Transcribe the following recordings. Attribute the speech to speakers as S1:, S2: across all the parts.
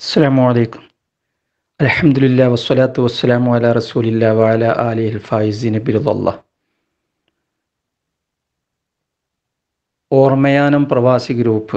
S1: അസ്സാം വലൈക്കും അലഹമുല്ല വസ്സലാത്തു വസ്സലാമു അല റസൂലില്ല വാല അലി ഫൈസിന് ബിരുദല്ല ഓർമ്മയാനം പ്രവാസി ഗ്രൂപ്പ്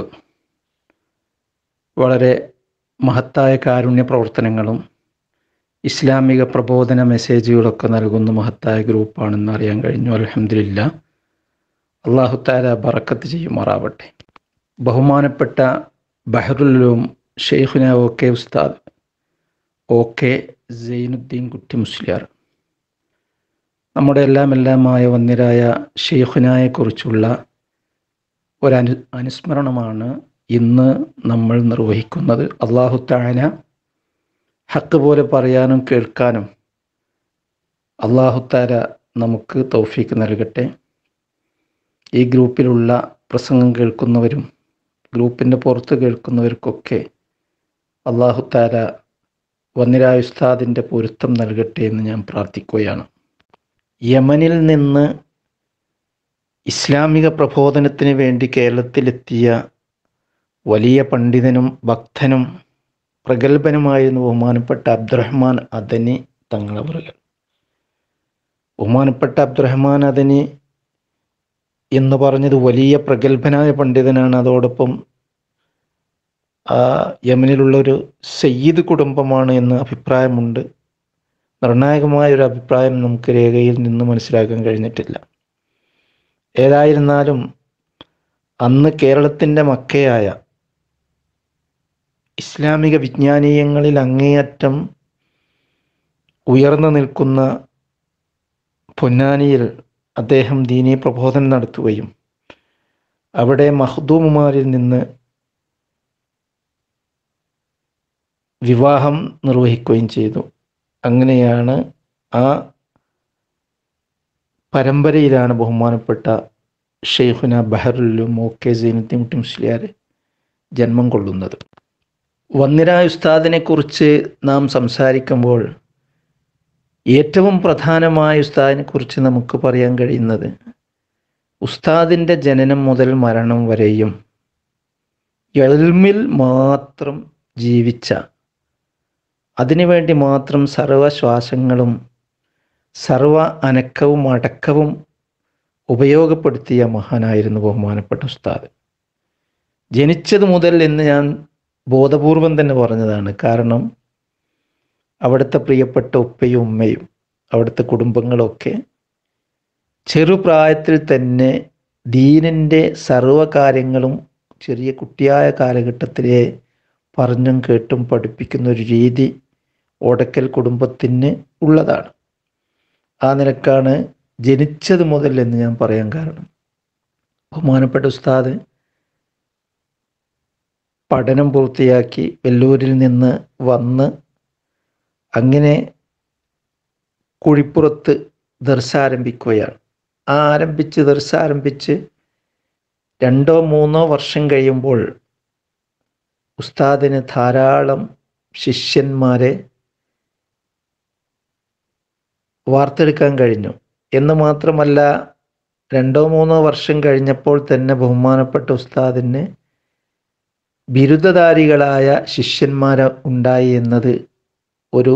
S1: വളരെ മഹത്തായ കാരുണ്യ പ്രവർത്തനങ്ങളും ഇസ്ലാമിക പ്രബോധന മെസ്സേജുകളൊക്കെ നൽകുന്ന മഹത്തായ ഗ്രൂപ്പാണെന്ന് അറിയാൻ കഴിഞ്ഞു അലഹമില്ല അള്ളാഹുത്താല ബറക്കത്ത് ചെയ്യുമാറാവട്ടെ ബഹുമാനപ്പെട്ട ബഹറുലും ഷെയ്ഖുന ഒ കെ ഉസ്താദ് ഒ കെ സൈനുദ്ദീൻ കുട്ടി മുസ്ലിയാർ നമ്മുടെ എല്ലാം എല്ലാമായ വന്യരായ ഷെയ്ഖുനായെക്കുറിച്ചുള്ള ഒരു അനു അനുസ്മരണമാണ് ഇന്ന് നമ്മൾ നിർവഹിക്കുന്നത് അള്ളാഹു താല ഹക്ക് പോലെ പറയാനും കേൾക്കാനും അള്ളാഹു താല നമുക്ക് തൗഫീക്ക് നൽകട്ടെ ഈ ഗ്രൂപ്പിലുള്ള പ്രസംഗം കേൾക്കുന്നവരും ഗ്രൂപ്പിൻ്റെ പുറത്ത് കേൾക്കുന്നവർക്കൊക്കെ അള്ളാഹു താല വന്നിരായ ഉസ്താദിൻ്റെ പൊരുത്തം നൽകട്ടെ എന്ന് ഞാൻ പ്രാർത്ഥിക്കുകയാണ് യമനിൽ നിന്ന് ഇസ്ലാമിക പ്രബോധനത്തിന് വേണ്ടി കേരളത്തിലെത്തിയ വലിയ പണ്ഡിതനും ഭക്തനും പ്രഗത്ഭനുമായിരുന്നു ബഹുമാനപ്പെട്ട അബ്ദുറഹ്മാൻ അദനി തങ്ങളവറുകൾ ബഹുമാനപ്പെട്ട അബ്ദുറഹ്മാൻ അദനി എന്ന് പറഞ്ഞത് വലിയ പ്രഗത്ഭനായ പണ്ഡിതനാണ് അതോടൊപ്പം ആ യമനിലുള്ള ഒരു സയ്യിദ് കുടുംബമാണ് എന്ന് അഭിപ്രായമുണ്ട് നിർണായകമായ ഒരു അഭിപ്രായം നമുക്ക് രേഖയിൽ നിന്ന് മനസ്സിലാക്കാൻ കഴിഞ്ഞിട്ടില്ല ഏതായിരുന്നാലും അന്ന് കേരളത്തിൻ്റെ മക്കയായ ഇസ്ലാമിക വിജ്ഞാനീയങ്ങളിൽ അങ്ങേയറ്റം ഉയർന്നു നിൽക്കുന്ന പൊന്നാനിയിൽ അദ്ദേഹം ദീനീ പ്രബോധനം നടത്തുകയും അവിടെ മഹദൂമുമാരിൽ നിന്ന് വിവാഹം നിർവഹിക്കുകയും ചെയ്തു അങ്ങനെയാണ് ആ പരമ്പരയിലാണ് ബഹുമാനപ്പെട്ട ഷെയ്ഖുന ബഹറുല്ലും ഒ കെ സൈനുദ്ദീൻ കുട്ടി മുസ്ലിയാർ ജന്മം കൊള്ളുന്നത് വന്നിരായ ഉസ്താദിനെ കുറിച്ച് നാം സംസാരിക്കുമ്പോൾ ഏറ്റവും പ്രധാനമായ ഉസ്താദിനെ കുറിച്ച് നമുക്ക് പറയാൻ കഴിയുന്നത് ഉസ്താദിൻ്റെ ജനനം മുതൽ മരണം വരെയും എൽമിൽ മാത്രം ജീവിച്ച അതിനുവേണ്ടി മാത്രം സർവശ്വാസങ്ങളും സർവ അനക്കവും അടക്കവും ഉപയോഗപ്പെടുത്തിയ മഹാനായിരുന്നു ബഹുമാനപ്പെട്ട ഉസ്താദ് ജനിച്ചത് മുതൽ എന്ന് ഞാൻ ബോധപൂർവം തന്നെ പറഞ്ഞതാണ് കാരണം അവിടുത്തെ പ്രിയപ്പെട്ട ഉപ്പയും ഉമ്മയും അവിടുത്തെ കുടുംബങ്ങളൊക്കെ ചെറുപ്രായത്തിൽ തന്നെ ദീനിൻ്റെ സർവകാര്യങ്ങളും ചെറിയ കുട്ടിയായ കാലഘട്ടത്തിലെ പറഞ്ഞും കേട്ടും പഠിപ്പിക്കുന്ന ഒരു രീതി ഓടക്കൽ കുടുംബത്തിന് ഉള്ളതാണ് ആ നിലക്കാണ് ജനിച്ചത് മുതൽ എന്ന് ഞാൻ പറയാൻ കാരണം ബഹുമാനപ്പെട്ട ഉസ്താദ് പഠനം പൂർത്തിയാക്കി വെല്ലൂരിൽ നിന്ന് വന്ന് അങ്ങനെ കുഴിപ്പുറത്ത് ദർശ ആരംഭിക്കുകയാണ് ആ ആരംഭിച്ച് ദർശ ആരംഭിച്ച് രണ്ടോ മൂന്നോ വർഷം കഴിയുമ്പോൾ ഉസ്താദിന് ധാരാളം ശിഷ്യന്മാരെ വാർത്തെടുക്കാൻ കഴിഞ്ഞു എന്ന് മാത്രമല്ല രണ്ടോ മൂന്നോ വർഷം കഴിഞ്ഞപ്പോൾ തന്നെ ബഹുമാനപ്പെട്ട ഉസ്താദിന് ബിരുദധാരികളായ ശിഷ്യന്മാർ ഉണ്ടായി എന്നത് ഒരു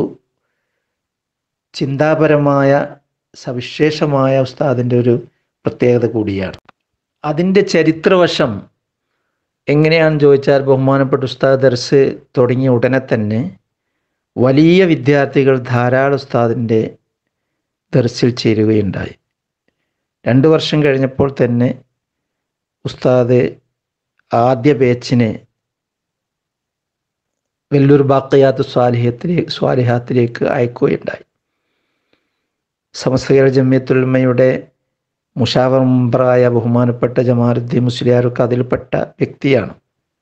S1: ചിന്താപരമായ സവിശേഷമായ ഉസ്താദിൻ്റെ ഒരു പ്രത്യേകത കൂടിയാണ് അതിൻ്റെ ചരിത്രവശം എങ്ങനെയാണെന്ന് ചോദിച്ചാൽ ബഹുമാനപ്പെട്ട ഉസ്താദ് ദർസ് തുടങ്ങിയ ഉടനെ തന്നെ വലിയ വിദ്യാർത്ഥികൾ ധാരാളം ഉസ്താദിൻ്റെ ദർസിൽ ചേരുകയുണ്ടായി രണ്ട് വർഷം കഴിഞ്ഞപ്പോൾ തന്നെ ഉസ്താദ് ആദ്യ ബാച്ചിനെ വെല്ലൂർ ബാക്കയാത്ത് സ്വാലിഹത്തിലേക്ക് സ്വാലിഹാത്തിലേക്ക് അയക്കുകയുണ്ടായി സമസ്തകര ജമ്യത്തുൽമയുടെ മുഷാവർ മെമ്പറായ ബഹുമാനപ്പെട്ട ജമാലുദ്ദീൻ മുസ്ലിയാർക്ക് അതിൽപ്പെട്ട വ്യക്തിയാണ്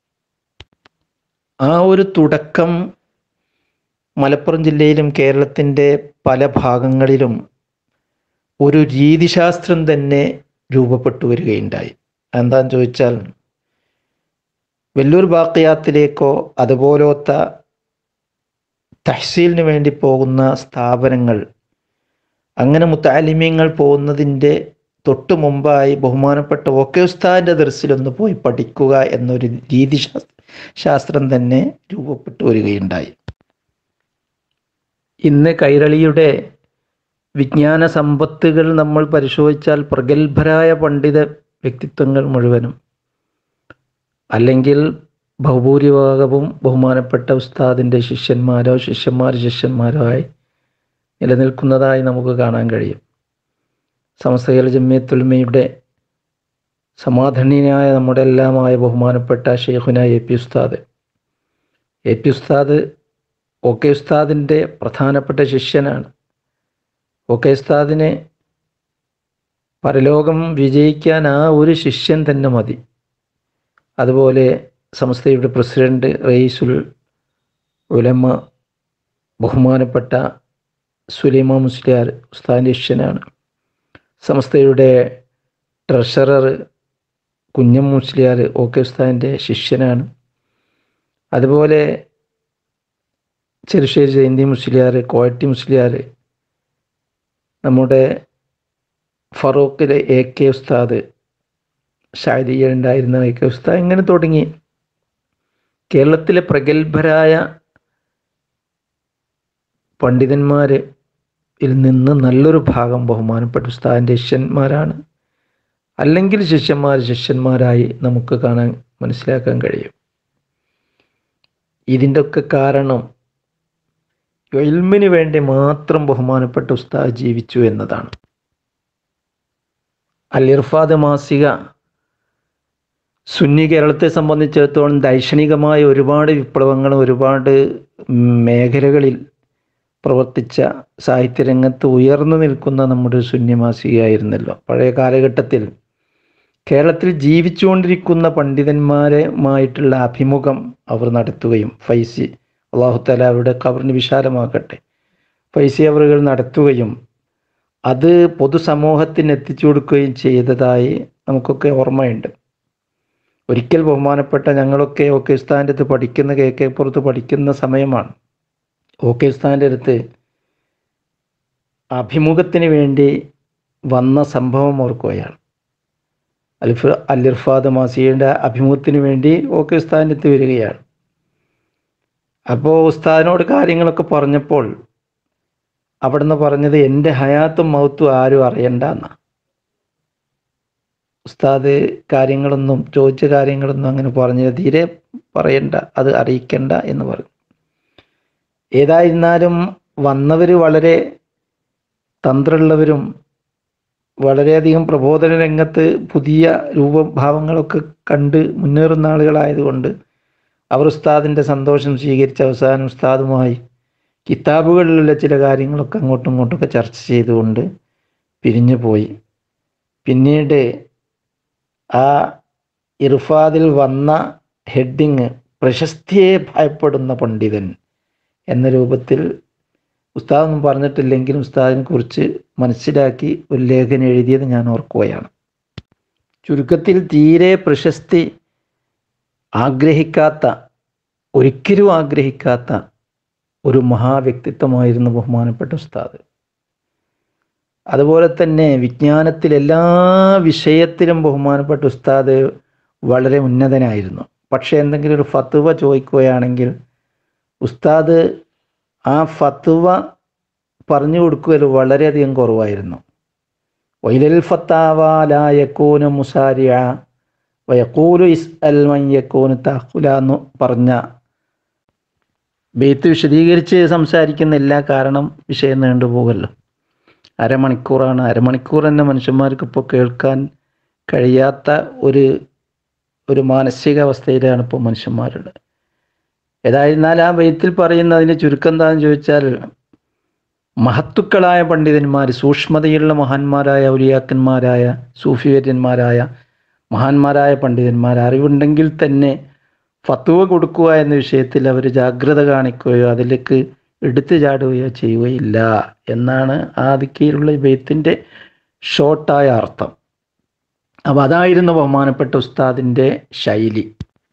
S1: ആ ഒരു തുടക്കം മലപ്പുറം ജില്ലയിലും കേരളത്തിൻ്റെ പല ഭാഗങ്ങളിലും ഒരു രീതിശാസ്ത്രം തന്നെ രൂപപ്പെട്ടു വരികയുണ്ടായി എന്താന്ന് ചോദിച്ചാൽ വെല്ലൂർ ബാക്കിയാത്തിലേക്കോ അതുപോലത്തെ തഹസീലിന് വേണ്ടി പോകുന്ന സ്ഥാപനങ്ങൾ അങ്ങനെ മുത്താലിമ്യങ്ങൾ പോകുന്നതിൻ്റെ തൊട്ട് മുമ്പായി ബഹുമാനപ്പെട്ട ഒക്കെ ഉസ്താദിൻ്റെ ദർസിലൊന്ന് പോയി പഠിക്കുക എന്നൊരു രീതിശാസ്ത്ര ശാസ്ത്രം തന്നെ രൂപപ്പെട്ടു വരികയുണ്ടായി ഇന്ന് കൈരളിയുടെ വിജ്ഞാന സമ്പത്തുകൾ നമ്മൾ പരിശോധിച്ചാൽ പ്രഗത്ഭരായ പണ്ഡിത വ്യക്തിത്വങ്ങൾ മുഴുവനും അല്ലെങ്കിൽ ബഹുഭൂരിഭാഗവും ബഹുമാനപ്പെട്ട ഉസ്താദിൻ്റെ ശിഷ്യന്മാരോ ശിഷ്യന്മാർ ശിഷ്യന്മാരോ ആയി നിലനിൽക്കുന്നതായി നമുക്ക് കാണാൻ കഴിയും സമസ്തകൽ ജമ്മിയത്തുൽമയുടെ സമാധാനീയനായ നമ്മുടെ എല്ലാമായ ബഹുമാനപ്പെട്ട ഷെയ്ഖുന എ പി ഉസ്താദ് എ പി ഉസ്താദ് ഒ കെ ഉസ്താദിൻ്റെ പ്രധാനപ്പെട്ട ശിഷ്യനാണ് ഒ കെ ഉസ്താദിനെ പരലോകം വിജയിക്കാൻ ആ ഒരു ശിഷ്യൻ തന്നെ മതി അതുപോലെ സംസ്ഥയുടെ പ്രസിഡന്റ് റയീസുൽ ഉലമ ബഹുമാനപ്പെട്ട സുലൈമ മുസ്ലിയാർ ഉസ്താദിൻ്റെ ശിഷ്യനാണ് സംസ്ഥയുടെ ട്രഷറർ കുഞ്ഞം മുസ്ലിയാർ ഒ കെ ഉസ്താദിൻ്റെ ശിഷ്യനാണ് അതുപോലെ ചെറുശ്ശേരി ജയന്തി മുസ്ലിയാർ കോയട്ടി മുസ്ലിയാർ നമ്മുടെ ഫറൂഖിലെ എ കെ ഉസ്താദ് ഷാരിയ ഉണ്ടായിരുന്ന എ കെ ഉസ്താദ് ഇങ്ങനെ തുടങ്ങി കേരളത്തിലെ പ്രഗത്ഭരായ പണ്ഡിതന്മാരിൽ നിന്ന് നല്ലൊരു ഭാഗം ബഹുമാനപ്പെട്ട ഉസ്താദിൻ്റെ ശിഷ്യന്മാരാണ് അല്ലെങ്കിൽ ശിഷ്യന്മാർ ശിഷ്യന്മാരായി നമുക്ക് കാണാൻ മനസ്സിലാക്കാൻ കഴിയും ഇതിൻ്റെ ഒക്കെ കാരണം ഇൽമിന് വേണ്ടി മാത്രം ബഹുമാനപ്പെട്ട ഉസ്താദ് ജീവിച്ചു എന്നതാണ് അൽ ഇർഫാദ് മാസിക സുന്നി കേരളത്തെ സംബന്ധിച്ചിടത്തോളം ദൈക്ഷണികമായ ഒരുപാട് വിപ്ലവങ്ങൾ ഒരുപാട് മേഖലകളിൽ പ്രവർത്തിച്ച സാഹിത്യരംഗത്ത് ഉയർന്നു നിൽക്കുന്ന നമ്മുടെ സുന്നി മാസികയായിരുന്നല്ലോ പഴയ കാലഘട്ടത്തിൽ കേരളത്തിൽ ജീവിച്ചുകൊണ്ടിരിക്കുന്ന പണ്ഡിതന്മാരുമായിട്ടുള്ള അഭിമുഖം അവർ നടത്തുകയും ഫൈസി അള്ളാഹുത്തല അവരുടെ കബറിന് വിശാലമാക്കട്ടെ ഫൈസി അവറുകൾ നടത്തുകയും അത് പൊതുസമൂഹത്തിന് എത്തിച്ചു കൊടുക്കുകയും ചെയ്തതായി നമുക്കൊക്കെ ഓർമ്മയുണ്ട് ഒരിക്കൽ ബഹുമാനപ്പെട്ട ഞങ്ങളൊക്കെ ഓക്കെ ഉസ്താൻ്റെ അടുത്ത് പഠിക്കുന്ന കെ കെ പുറത്ത് പഠിക്കുന്ന സമയമാണ് ഓക്കെ ഉസ്താൻ്റെ അടുത്ത് അഭിമുഖത്തിന് വേണ്ടി വന്ന സംഭവം ഓർക്കുകയാണ് അൽഫ അലിർഫാദ് മാസിയുടെ അഭിമുഖത്തിന് വേണ്ടി ഓക്കെ ഉസ്താദിൻ്റെ അടുത്ത് വരികയാണ് അപ്പോൾ ഉസ്താദിനോട് കാര്യങ്ങളൊക്കെ പറഞ്ഞപ്പോൾ അവിടുന്ന് പറഞ്ഞത് എൻ്റെ ഹയാത്തും മൗത്തും ആരും അറിയണ്ട എന്നാ ഉസ്താദ് കാര്യങ്ങളൊന്നും ചോദിച്ച കാര്യങ്ങളൊന്നും അങ്ങനെ പറഞ്ഞത് തീരെ പറയണ്ട അത് അറിയിക്കണ്ട എന്ന് പറഞ്ഞു ഏതായിരുന്നാലും വന്നവർ വളരെ തന്ത്രമുള്ളവരും വളരെയധികം പ്രബോധന രംഗത്ത് പുതിയ രൂപഭാവങ്ങളൊക്കെ കണ്ട് മുന്നേറുന്ന ആളുകളായതുകൊണ്ട് അവർ ഉസ്താദിൻ്റെ സന്തോഷം സ്വീകരിച്ച അവസാനം ഉസ്താദുമായി കിതാബുകളിലുള്ള ചില കാര്യങ്ങളൊക്കെ അങ്ങോട്ടും ഇങ്ങോട്ടൊക്കെ ചർച്ച ചെയ്തുകൊണ്ട് പിരിഞ്ഞു പോയി പിന്നീട് ആ ഇർഫാദിൽ വന്ന ഹെഡിങ് പ്രശസ്തിയെ ഭയപ്പെടുന്ന പണ്ഡിതൻ എന്ന രൂപത്തിൽ ഉസ്താദൊന്നും പറഞ്ഞിട്ടില്ലെങ്കിലും ഉസ്താദിനെ കുറിച്ച് മനസ്സിലാക്കി ഒരു ലേഖനം എഴുതിയത് ഞാൻ ഓർക്കുകയാണ് ചുരുക്കത്തിൽ തീരെ പ്രശസ്തി ആഗ്രഹിക്കാത്ത ഒരിക്കലും ആഗ്രഹിക്കാത്ത ഒരു മഹാവ്യക്തിത്വമായിരുന്നു ബഹുമാനപ്പെട്ട ഉസ്താദ് അതുപോലെ തന്നെ വിജ്ഞാനത്തിൽ എല്ലാ വിഷയത്തിലും ബഹുമാനപ്പെട്ട ഉസ്താദ് വളരെ ഉന്നതനായിരുന്നു പക്ഷേ എന്തെങ്കിലും ഒരു ഫത്തുവ ചോദിക്കുകയാണെങ്കിൽ ഉസ്താദ് ആ ഫത്തുവ പറഞ്ഞു കൊടുക്കുകയിൽ വളരെയധികം കുറവായിരുന്നു വൈലൽ ഫത്താവാലൂന മുസാരിയ വയക്കൂലു ഇസ് അൽ മയ്യക്കൂന് താഹുല എന്ന് പറഞ്ഞ ബെയ്ത്ത് വിശദീകരിച്ച് സംസാരിക്കുന്നില്ല കാരണം വിഷയം നീണ്ടുപോകല്ലോ അരമണിക്കൂറാണ് അരമണിക്കൂർ തന്നെ മനുഷ്യന്മാർക്ക് ഇപ്പോൾ കേൾക്കാൻ കഴിയാത്ത ഒരു ഒരു മാനസികാവസ്ഥയിലാണ് ഇപ്പോൾ മനുഷ്യന്മാരുള്ളത് ഏതായിരുന്നാൽ ആ ബെയ്ത്തിൽ പറയുന്ന അതിൻ്റെ ചുരുക്കം എന്താണെന്ന് ചോദിച്ചാൽ മഹത്തുക്കളായ പണ്ഡിതന്മാർ സൂക്ഷ്മതയുള്ള മഹാന്മാരായ ഔലിയാക്കന്മാരായ സൂഫിവര്യന്മാരായ മഹാന്മാരായ പണ്ഡിതന്മാർ അറിവുണ്ടെങ്കിൽ തന്നെ ഫത്തുവ കൊടുക്കുക എന്ന വിഷയത്തിൽ അവർ ജാഗ്രത കാണിക്കുകയോ അതിലേക്ക് എടുത്തു ചാടുകയോ ചെയ്യുകയില്ല എന്നാണ് ആ ദിക്കയിലുള്ള ബെയ്ത്തിൻ്റെ ഷോർട്ടായ അർത്ഥം അപ്പോൾ അതായിരുന്നു ബഹുമാനപ്പെട്ട ഉസ്താദിൻ്റെ ശൈലി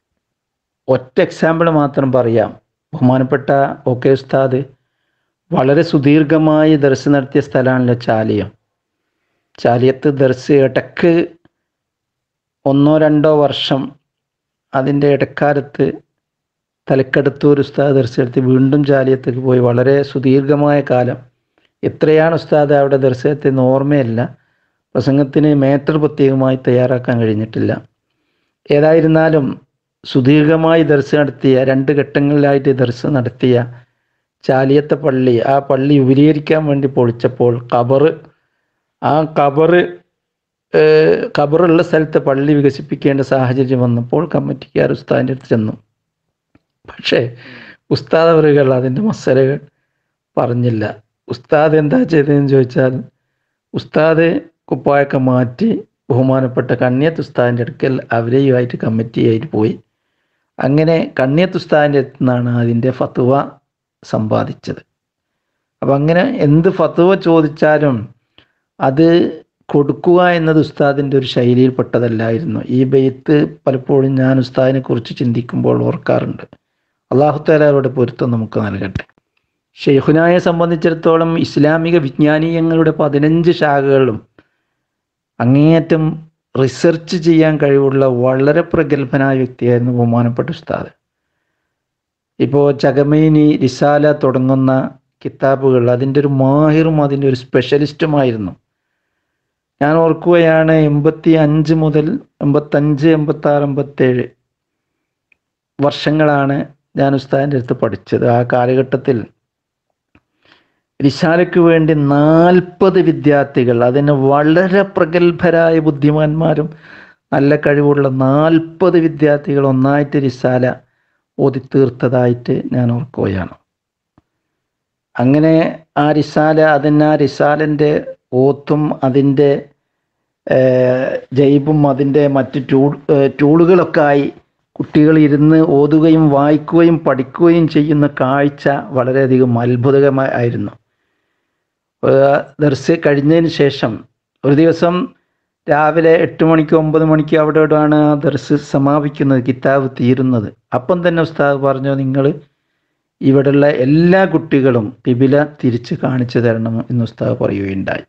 S1: ഒറ്റ എക്സാമ്പിൾ മാത്രം പറയാം ബഹുമാനപ്പെട്ട ഓക്കെ ഉസ്താദ് വളരെ സുദീർഘമായി ദർസ് നടത്തിയ സ്ഥലമാണല്ലോ ചാലിയം ചാലിയത്ത് ദർസ് ഇടക്ക് ഒന്നോ രണ്ടോ വർഷം അതിൻ്റെ ഇടക്കാലത്ത് തലക്കടത്തൂർ ഉസ്താദ് ദർശനത്തിൽ വീണ്ടും ജാലിയത്തേക്ക് പോയി വളരെ സുദീർഘമായ കാലം എത്രയാണ് ഉസ്താദ് അവിടെ ദർശനത്തിന് ഓർമ്മയല്ല പ്രസംഗത്തിന് മേറ്റർ പ്രത്യേകമായി തയ്യാറാക്കാൻ കഴിഞ്ഞിട്ടില്ല ഏതായിരുന്നാലും സുദീർഘമായി ദർശനം നടത്തിയ രണ്ട് ഘട്ടങ്ങളിലായിട്ട് ദർശനം നടത്തിയ ചാലിയത്തെ പള്ളി ആ പള്ളി വിപുലീകരിക്കാൻ വേണ്ടി പൊളിച്ചപ്പോൾ കബറ് ആ കബറ് ഏഹ്, കബറുള്ള സ്ഥലത്ത് പള്ളി വികസിപ്പിക്കേണ്ട സാഹചര്യം വന്നപ്പോൾ കമ്മിറ്റിക്കാർ ഉസ്താദിൻ്റെ അടുത്ത് ചെന്നു പക്ഷേ ഉസ്താദ് അവരുകൾ അതിൻ്റെ മസലകൾ പറഞ്ഞില്ല ഉസ്താദ് എന്താ ചെയ്തതെന്ന് ചോദിച്ചാൽ ഉസ്താദ് കുപ്പായൊക്കെ മാറ്റി ബഹുമാനപ്പെട്ട കണ്ണിയത്ത് ഉസ്താദിൻ്റെ അടുക്കൽ അവരെയുമായിട്ട് കമ്മിറ്റിയായിട്ട് പോയി അങ്ങനെ കണ്ണിയത്ത് ഉസ്താദിൻ്റെ അടുത്ത് നിന്നാണ് അതിൻ്റെ ഫത്തുവ സമ്പാദിച്ചത് അപ്പം അങ്ങനെ എന്ത് ഫത്തുവ ചോദിച്ചാലും അത് കൊടുക്കുക എന്നത് ഉസ്താദിൻ്റെ ഒരു ശൈലിയിൽപ്പെട്ടതല്ലായിരുന്നു ഈ ബെയ്ത്ത് പലപ്പോഴും ഞാൻ ഉസ്താദിനെ കുറിച്ച് ചിന്തിക്കുമ്പോൾ ഓർക്കാറുണ്ട് അള്ളാഹുത്താലയുടെ പൊരുത്തം നമുക്ക് നൽകട്ടെ ഷെയ്ഖുനായെ സംബന്ധിച്ചിടത്തോളം ഇസ്ലാമിക വിജ്ഞാനീയങ്ങളുടെ പതിനഞ്ച് ശാഖകളും അങ്ങേയറ്റം റിസർച്ച് ചെയ്യാൻ കഴിവുള്ള വളരെ പ്രഗത്ഭനായ വ്യക്തിയായിരുന്നു ബഹുമാനപ്പെട്ട ഉസ്താദ് ഇപ്പോൾ ചകമേനി റിസാല തുടങ്ങുന്ന കിതാബുകൾ അതിൻ്റെ ഒരു മാഹിറും അതിൻ്റെ ഒരു സ്പെഷ്യലിസ്റ്റുമായിരുന്നു ഞാൻ ഓർക്കുകയാണ് എൺപത്തി അഞ്ച് മുതൽ എൺപത്തഞ്ച് എൺപത്തി ആറ് എൺപത്തേഴ് വർഷങ്ങളാണ് ഞാൻ ഉസ്താദിൻ്റെ അടുത്ത് പഠിച്ചത് ആ കാലഘട്ടത്തിൽ റിശാലയ്ക്ക് വേണ്ടി നാൽപ്പത് വിദ്യാർത്ഥികൾ അതിന് വളരെ പ്രഗത്ഭരായ ബുദ്ധിമാന്മാരും നല്ല കഴിവുള്ള നാൽപ്പത് വിദ്യാർത്ഥികൾ ഒന്നായിട്ട് റിസാല ഓതിത്തീർത്തതായിട്ട് ഞാൻ ഓർക്കുകയാണ് അങ്ങനെ ആ റിസാല അതിന് ആ റിസാലിൻ്റെ ഓത്തും അതിൻ്റെ ഏഹ്, ജൈബും അതിൻ്റെ മറ്റ് ടൂൾ ഏഹ്, ടൂളുകളൊക്കെ ആയി കുട്ടികൾ ഇരുന്ന് ഓതുകയും വായിക്കുകയും പഠിക്കുകയും ചെയ്യുന്ന കാഴ്ച വളരെയധികം അത്ഭുതകരമായിരുന്നു ഏഹ്, ദർസ് കഴിഞ്ഞതിന് ശേഷം ഒരു ദിവസം രാവിലെ എട്ട് മണിക്ക് ഒമ്പത് മണിക്ക് അവിടെ ഇവിടെയാണ് ആ ദർസ് സമാപിക്കുന്നത് കിതാബ് തീരുന്നത് അപ്പം തന്നെ ഉസ്താദ് പറഞ്ഞു നിങ്ങൾ ഇവിടെയുള്ള എല്ലാ കുട്ടികളും കിബില തിരിച്ച് കാണിച്ചു തരണം എന്ന് ഉസ്താദ് പറയുകയുണ്ടായി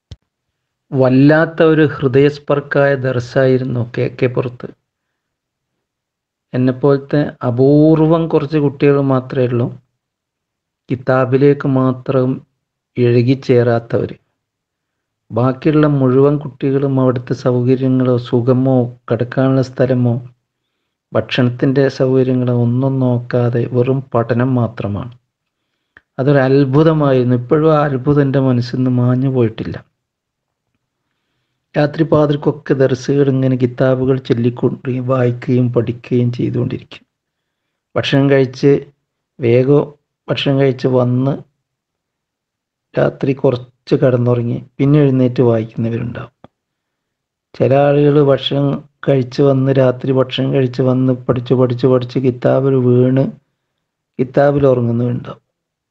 S1: വല്ലാത്ത ഒരു ഹൃദയസ്പർക്കായ ദർശായിരുന്നു കെ കെ പുറത്ത് എന്നെപ്പോലത്തെ അപൂർവം കുറച്ച് കുട്ടികൾ മാത്രമേ ഉള്ളൂ കിതാബിലേക്ക് മാത്രം ഇഴകിച്ചേരാത്തവർ ബാക്കിയുള്ള മുഴുവൻ കുട്ടികളും അവിടുത്തെ സൗകര്യങ്ങളോ സുഖമോ കിടക്കാനുള്ള സ്ഥലമോ ഭക്ഷണത്തിൻ്റെ സൗകര്യങ്ങളോ ഒന്നും നോക്കാതെ വെറും പഠനം മാത്രമാണ് അതൊരു അത്ഭുതമായിരുന്നു ഇപ്പോഴും ആ അത്ഭുതം എൻ്റെ മനസ്സിൽ നിന്ന് മാഞ്ഞു പോയിട്ടില്ല രാത്രി പാതിർക്കൊക്കെ ദർസുകൾ ഇങ്ങനെ കിതാബുകൾ ചൊല്ലിക്കൊണ്ടിരിക്കുകയും വായിക്കുകയും പഠിക്കുകയും ചെയ്തുകൊണ്ടിരിക്കും ഭക്ഷണം കഴിച്ച് വേഗം ഭക്ഷണം കഴിച്ച് വന്ന് രാത്രി കുറച്ച് കിടന്നുറങ്ങി പിന്നെ എഴുന്നേറ്റ് വായിക്കുന്നവരുണ്ടാവും ചില ആളുകൾ ഭക്ഷണം കഴിച്ച് വന്ന് രാത്രി ഭക്ഷണം കഴിച്ച് വന്ന് പഠിച്ച് പഠിച്ച് പഠിച്ച് കിതാബിൽ വീണ് കിതാബിൽ ഉറങ്ങുന്നവരുണ്ടാവും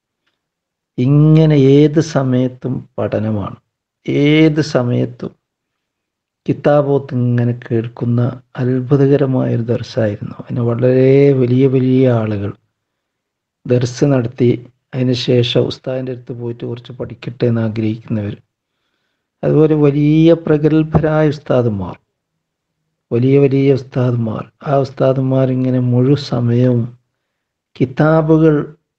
S1: ഇങ്ങനെ ഏത് സമയത്തും പഠനമാണ് ഏത് സമയത്തും കിതാബോത്ത് ഇങ്ങനെ കേൾക്കുന്ന അത്ഭുതകരമായ ഒരു ദർശായിരുന്നു അതിന് വളരെ വലിയ വലിയ ആളുകൾ ദർസ് നടത്തി അതിന് ശേഷം ഉസ്താദിൻ്റെ അടുത്ത് പോയിട്ട് കുറച്ച് പഠിക്കട്ടെ എന്ന് ആഗ്രഹിക്കുന്നവർ അതുപോലെ വലിയ പ്രഗത്ഭരായ ഉസ്താദുമാർ വലിയ വലിയ ഉസ്താദുമാർ ആ ഉസ്താദുമാർ ഇങ്ങനെ മുഴു സമയവും കിതാബുകൾ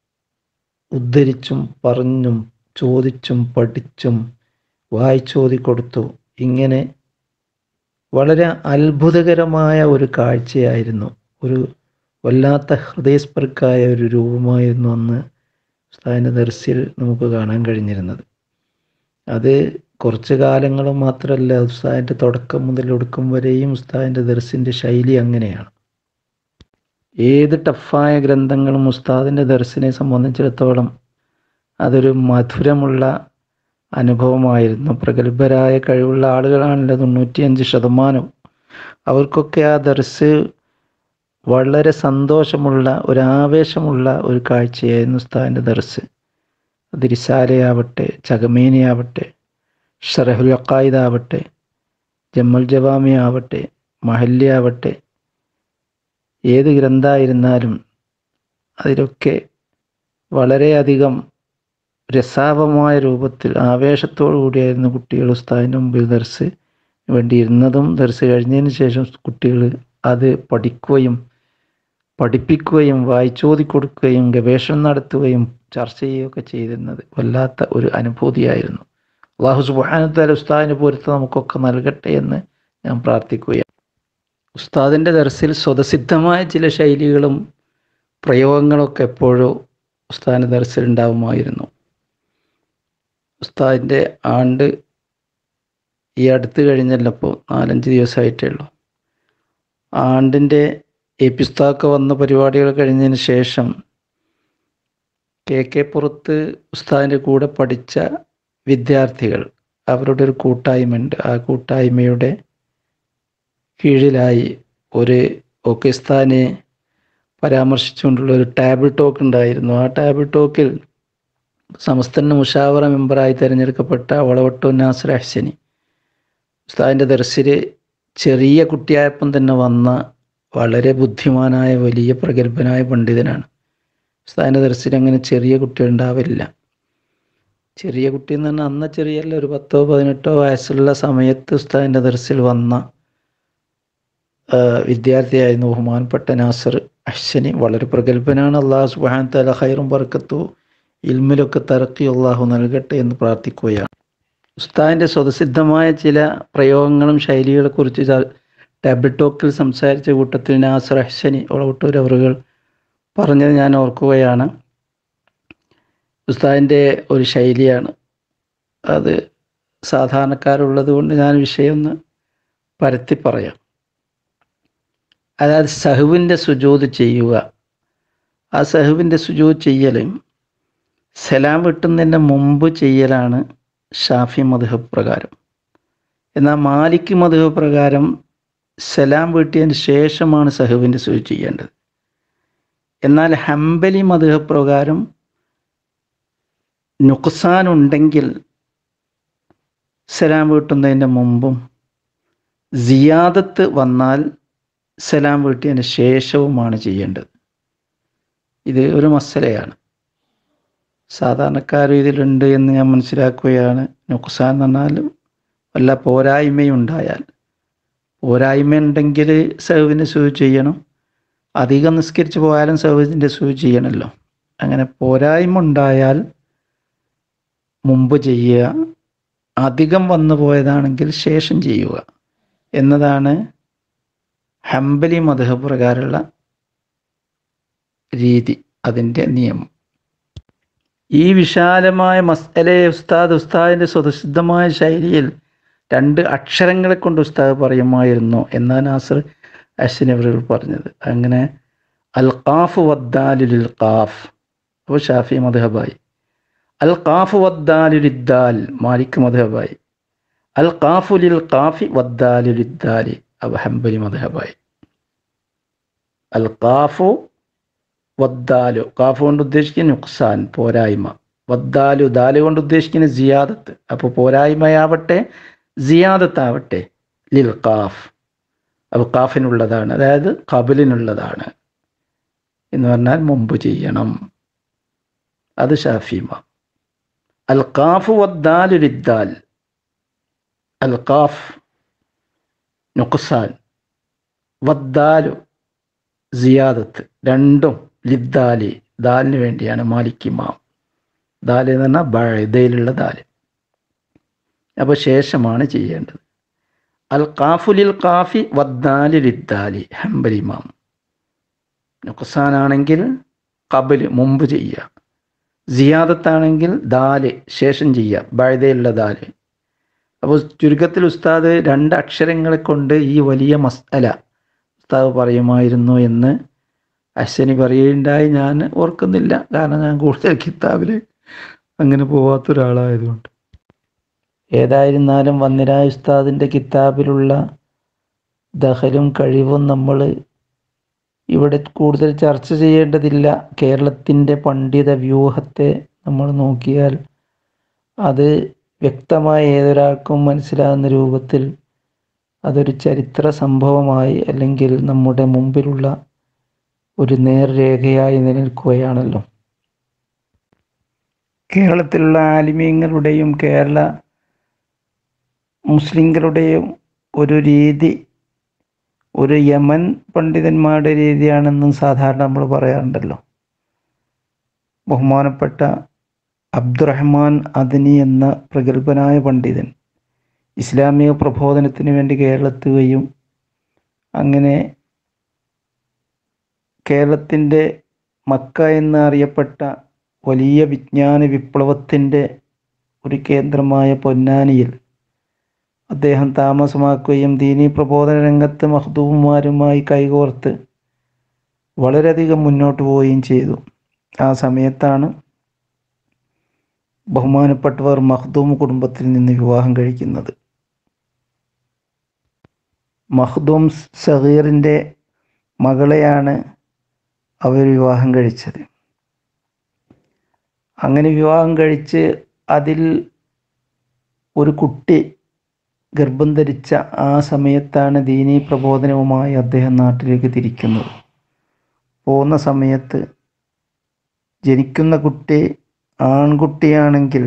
S1: ഉദ്ധരിച്ചും പറഞ്ഞും ചോദിച്ചും പഠിച്ചും വായിച്ചോതി കൊടുത്തു ഇങ്ങനെ വളരെ അത്ഭുതകരമായ ഒരു കാഴ്ചയായിരുന്നു ഒരു വല്ലാത്ത ഹൃദയസ്പർക്കായ ഒരു രൂപമായിരുന്നു അന്ന് ഉസ്താദിൻ്റെ ദർസിൽ നമുക്ക് കാണാൻ കഴിഞ്ഞിരുന്നത് അത് കുറച്ച് കാലങ്ങൾ മാത്രമല്ല ഉസ്താദിൻ്റെ തുടക്കം മുതൽ ഒടുക്കം വരെയും ഉസ്താദിൻ്റെ ദർസിൻ്റെ ശൈലി അങ്ങനെയാണ് ഏത് ടഫായ ഗ്രന്ഥങ്ങളും ഉസ്താദിൻ്റെ ദർസിനെ സംബന്ധിച്ചിടത്തോളം അതൊരു മധുരമുള്ള അനുഭവമായിരുന്നു പ്രഗത്ഭരായ കഴിവുള്ള ആളുകളാണല്ലോ തൊണ്ണൂറ്റിയഞ്ച് ശതമാനം അവർക്കൊക്കെ ആ ദർസ് വളരെ സന്തോഷമുള്ള ഒരു ആവേശമുള്ള ഒരു കാഴ്ചയായിരുന്നു ഉസ്താദിൻ്റെ ദർസ് അത് റിസാലയാവട്ടെ ചകമേനിയാവട്ടെ ഷറഹുൽ അക്കായിദാവട്ടെ ജമ്മൽ ജവാമി ആവട്ടെ മഹല്ലി ആവട്ടെ ഏത് ഗ്രന്ഥമായിരുന്നാലും അതിലൊക്കെ വളരെയധികം രസാവമായ രൂപത്തിൽ ആവേശത്തോടു കൂടിയായിരുന്നു കുട്ടികൾ ഉസ്താദിൻ്റെ മുമ്പിൽ ദർസ് വേണ്ടി ഇരുന്നതും ദർസ് കഴിഞ്ഞതിന് ശേഷം കുട്ടികൾ അത് പഠിക്കുകയും പഠിപ്പിക്കുകയും വായിച്ചോതി കൊടുക്കുകയും ഗവേഷണം നടത്തുകയും ചർച്ച ചെയ്യുകയൊക്കെ ചെയ്തിരുന്നത് വല്ലാത്ത ഒരു അനുഭൂതിയായിരുന്നു അള്ളാഹു സുബാനത്താല ഉസ്താദിന് പൊരുത്തം നമുക്കൊക്കെ നൽകട്ടെ എന്ന് ഞാൻ പ്രാർത്ഥിക്കുകയാണ് ഉസ്താദിൻ്റെ ദർസിൽ സ്വതസിദ്ധമായ ചില ശൈലികളും പ്രയോഗങ്ങളൊക്കെ എപ്പോഴും ഉസ്താദിൻ്റെ ദർസിൽ ഉണ്ടാവുമായിരുന്നു ഉസ്താദിൻ്റെ ആണ്ട് ഈ അടുത്ത് കഴിഞ്ഞല്ലോ ഇപ്പോൾ നാലഞ്ച് ദിവസമായിട്ടേ ഉള്ളൂ ആണ്ടിൻ്റെ എപ്പിസ്താക്ക വന്ന പരിപാടികൾ കഴിഞ്ഞതിന് ശേഷം കെ കെ പുറത്ത് ഉസ്താദിൻ്റെ കൂടെ പഠിച്ച വിദ്യാർത്ഥികൾ അവരുടെ ഒരു കൂട്ടായ്മയുണ്ട് ആ കൂട്ടായ്മയുടെ കീഴിലായി ഒരു ഓക്കിസ്ഥാനെ പരാമർശിച്ചുകൊണ്ടുള്ള ഒരു ടേബിൾ ടോക്ക് ഉണ്ടായിരുന്നു ആ ടേബിൾ ടോക്കിൽ സമസ്തന് മുഷാവറ മെമ്പറായി തിരഞ്ഞെടുക്കപ്പെട്ട വളവട്ടു നാസർ ഹസനി ഉസ്താദിൻ്റെ ദർശിൽ ചെറിയ കുട്ടിയായപ്പം തന്നെ വന്ന വളരെ ബുദ്ധിമാനായ വലിയ പ്രഗത്ഭനായ പണ്ഡിതനാണ് ഉസ്താദിൻ്റെ ദർശിൽ അങ്ങനെ ചെറിയ കുട്ടികൾ ഉണ്ടാവില്ല ചെറിയ കുട്ടി എന്ന് പറഞ്ഞാൽ അന്ന് ചെറിയല്ല ഒരു പത്തോ പതിനെട്ടോ വയസ്സുള്ള സമയത്ത് ഉസ്താദിൻ്റെ ദർശിൽ വന്ന വിദ്യാർത്ഥിയായിരുന്നു ബഹുമാനപ്പെട്ട നാസർ അശ്വനി വളരെ പ്രഗത്ഭനാണ് അള്ളാഹു സുബാൻ തല ഹൈറും പറക്കത്തു ഇൽമിലൊക്കെ തറക്കി അള്ളാഹു നൽകട്ടെ എന്ന് പ്രാർത്ഥിക്കുകയാണ് ഉസ്താദിൻ്റെ സ്വതസിദ്ധമായ ചില പ്രയോഗങ്ങളും ശൈലികളെ കുറിച്ച് ടേബിൾ ടോക്കിൽ സംസാരിച്ച കൂട്ടത്തിൽ നാസർ അഹ്സനി ഒളവട്ടൂർ അവറുകൾ പറഞ്ഞത് ഞാൻ ഓർക്കുകയാണ് ഉസ്താദിൻ്റെ ഒരു ശൈലിയാണ് അത് സാധാരണക്കാരുള്ളത് കൊണ്ട് ഞാൻ വിഷയം ഒന്ന് പരത്തി പറയാം അതായത് സഹുവിൻ്റെ സുജൂത് ചെയ്യുക ആ സഹുവിൻ്റെ സുജൂത് ചെയ്യലും സലാം വെട്ടുന്നതിൻ്റെ മുമ്പ് ചെയ്യലാണ് ഷാഫി മധുഹബ് പ്രകാരം എന്നാൽ മാലിക് മധുഹബ് പ്രകാരം സലാം വീട്ടിയതിന് ശേഷമാണ് സഹുവിൻ്റെ സുജു ചെയ്യേണ്ടത് എന്നാൽ ഹംബലി മധുഹബ് പ്രകാരം നുക്സാൻ ഉണ്ടെങ്കിൽ സലാം വീട്ടുന്നതിൻ്റെ മുമ്പും സിയാദത്ത് വന്നാൽ സലാം വീട്ടിയതിന് ശേഷവുമാണ് ചെയ്യേണ്ടത് ഇത് ഒരു മസലയാണ് സാധാരണക്കാരും ഇതിലുണ്ട് എന്ന് ഞാൻ മനസ്സിലാക്കുകയാണ് നുക്സാൻ എന്ന് പറഞ്ഞാൽ വല്ല പോരായ്മയും ഉണ്ടായാൽ പോരായ്മ ഉണ്ടെങ്കിൽ സഹുവിൻ്റെ സൂചി ചെയ്യണം അധികം നിസ്കരിച്ച് പോയാലും സഹുവിൻ്റെ സൂചി ചെയ്യണമല്ലോ അങ്ങനെ പോരായ്മ ഉണ്ടായാൽ മുമ്പ് ചെയ്യുക അധികം വന്നു പോയതാണെങ്കിൽ ശേഷം ചെയ്യുക എന്നതാണ് ഹംബലി മധുഹ പ്രകാരമുള്ള രീതി അതിൻ്റെ നിയമം ഈ വിശാലമായ മസ്അലയെ ഉസ്താദ് ഉസ്താദിൻ്റെ സ്വതസിദ്ധമായ ശൈലിയിൽ രണ്ട് അക്ഷരങ്ങളെ കൊണ്ട് ഉസ്താദ് പറയുമായിരുന്നു എന്നാണ് നാസർ അശ്വിനി അവർ പറഞ്ഞത് അങ്ങനെ അൽ ഖാഫ് വദ്ദാലുൽ ഖാഫ് അപ്പോൾ ഷാഫി മധുഹബായി അൽ ഖാഫ് വദ്ദാലുലിദ്ദാൽ മാലിക് മധുഹബായി അൽ ഖാഫു ലിൽ ഖാഫി വദ്ദാലുലിദ്ദാലി അബ് ഹംബലി മധുഹബായി അൽ ഖാഫു വദ്ദാലു കാഫ് കൊണ്ട് ഉദ്ദേശിക്കുന്ന നുക്സാൻ പോരായ്മ വദ്ദാലു ദാല് കൊണ്ട് ഉദ്ദേശിക്കുന്ന സിയാദത്ത് അപ്പോൾ പോരായ്മയാവട്ടെ സിയാദത്താവട്ടെ ലിൽ കാഫ് അപ്പോൾ കാഫിനുള്ളതാണ് അതായത് കബലിനുള്ളതാണ് എന്ന് പറഞ്ഞാൽ മുമ്പ് ചെയ്യണം അത് ഷാഫിമ അൽ കാഫ് വദ്ദാലു ലിദ്ദാൽ അൽ കാഫ് നുക്സാൻ വദ്ദാലു സിയാദത്ത് രണ്ടും ലിദ്ദാലി ദാലിന് വേണ്ടിയാണ് മാലിക് ഇമാം ദാല് എന്ന് പറഞ്ഞാൽ ബഴതയിലുള്ള ദാല് അപ്പോൾ ശേഷമാണ് ചെയ്യേണ്ടത് അൽ കാഫുലിൽ കാഫി വദ്ദാലി ലിദ്ദാലി ഹംബൽ ഇമാം നുക്സാനാണെങ്കിൽ കബല് മുമ്പ് ചെയ്യുക സിയാദത്താണെങ്കിൽ ദാല് ശേഷം ചെയ്യുക ബഴതയിലുള്ള ദാല് അപ്പോൾ ചുരുക്കത്തിൽ ഉസ്താദ് രണ്ട് അക്ഷരങ്ങളെ കൊണ്ട് ഈ വലിയ മസ്അല ഉസ്താദ് പറയുമായിരുന്നു എന്ന് അശ്വനി പറയുകയുണ്ടായി ഞാൻ ഓർക്കുന്നില്ല കാരണം ഞാൻ കൂടുതൽ കിതാബിൽ അങ്ങനെ പോവാത്ത ഒരാളായതുകൊണ്ട് ഏതായിരുന്നാലും വന്നിരായ ഉസ്താദിൻ്റെ കിതാബിലുള്ള ദഹലും കഴിവും നമ്മൾ ഇവിടെ കൂടുതൽ ചർച്ച ചെയ്യേണ്ടതില്ല കേരളത്തിൻ്റെ പണ്ഡിത വ്യൂഹത്തെ നമ്മൾ നോക്കിയാൽ അത് വ്യക്തമായ ഏതൊരാൾക്കും മനസ്സിലാകുന്ന രൂപത്തിൽ അതൊരു ചരിത്ര സംഭവമായി അല്ലെങ്കിൽ നമ്മുടെ മുമ്പിലുള്ള ഒരു നേർരേഖയായി നിലനിൽക്കുകയാണല്ലോ കേരളത്തിലുള്ള ആലിമീങ്ങളുടെയും കേരള മുസ്ലിങ്ങളുടെയും ഒരു രീതി ഒരു യമൻ പണ്ഡിതന്മാരുടെ രീതിയാണെന്നും സാധാരണ നമ്മൾ പറയാറുണ്ടല്ലോ ബഹുമാനപ്പെട്ട അബ്ദുറഹ്മാൻ അദനി എന്ന പ്രഗത്ഭനായ പണ്ഡിതൻ ഇസ്ലാമിക പ്രബോധനത്തിന് വേണ്ടി കേരളത്തുകയും അങ്ങനെ കേരളത്തിൻ്റെ മക്ക എന്ന് അറിയപ്പെട്ട വലിയ വിജ്ഞാന വിപ്ലവത്തിൻ്റെ ഒരു കേന്ദ്രമായ പൊന്നാനിയിൽ അദ്ദേഹം താമസമാക്കുകയും ദീനീ പ്രബോധന രംഗത്ത് മഹദൂബുമാരുമായി കൈകോർത്ത് വളരെയധികം മുന്നോട്ട് പോവുകയും ചെയ്തു ആ സമയത്താണ് ബഹുമാനപ്പെട്ടവർ മഖ്ദൂം കുടുംബത്തിൽ നിന്ന് വിവാഹം കഴിക്കുന്നത് മഖ്ദൂം സഹീറിൻ്റെ മകളെയാണ് അവർ വിവാഹം കഴിച്ചത് അങ്ങനെ വിവാഹം കഴിച്ച് അതിൽ ഒരു കുട്ടി ഗർഭം ധരിച്ച ആ സമയത്താണ് ദീനീ പ്രബോധനവുമായി അദ്ദേഹം നാട്ടിലേക്ക് തിരിക്കുന്നത് പോകുന്ന സമയത്ത് ജനിക്കുന്ന കുട്ടി ആൺകുട്ടിയാണെങ്കിൽ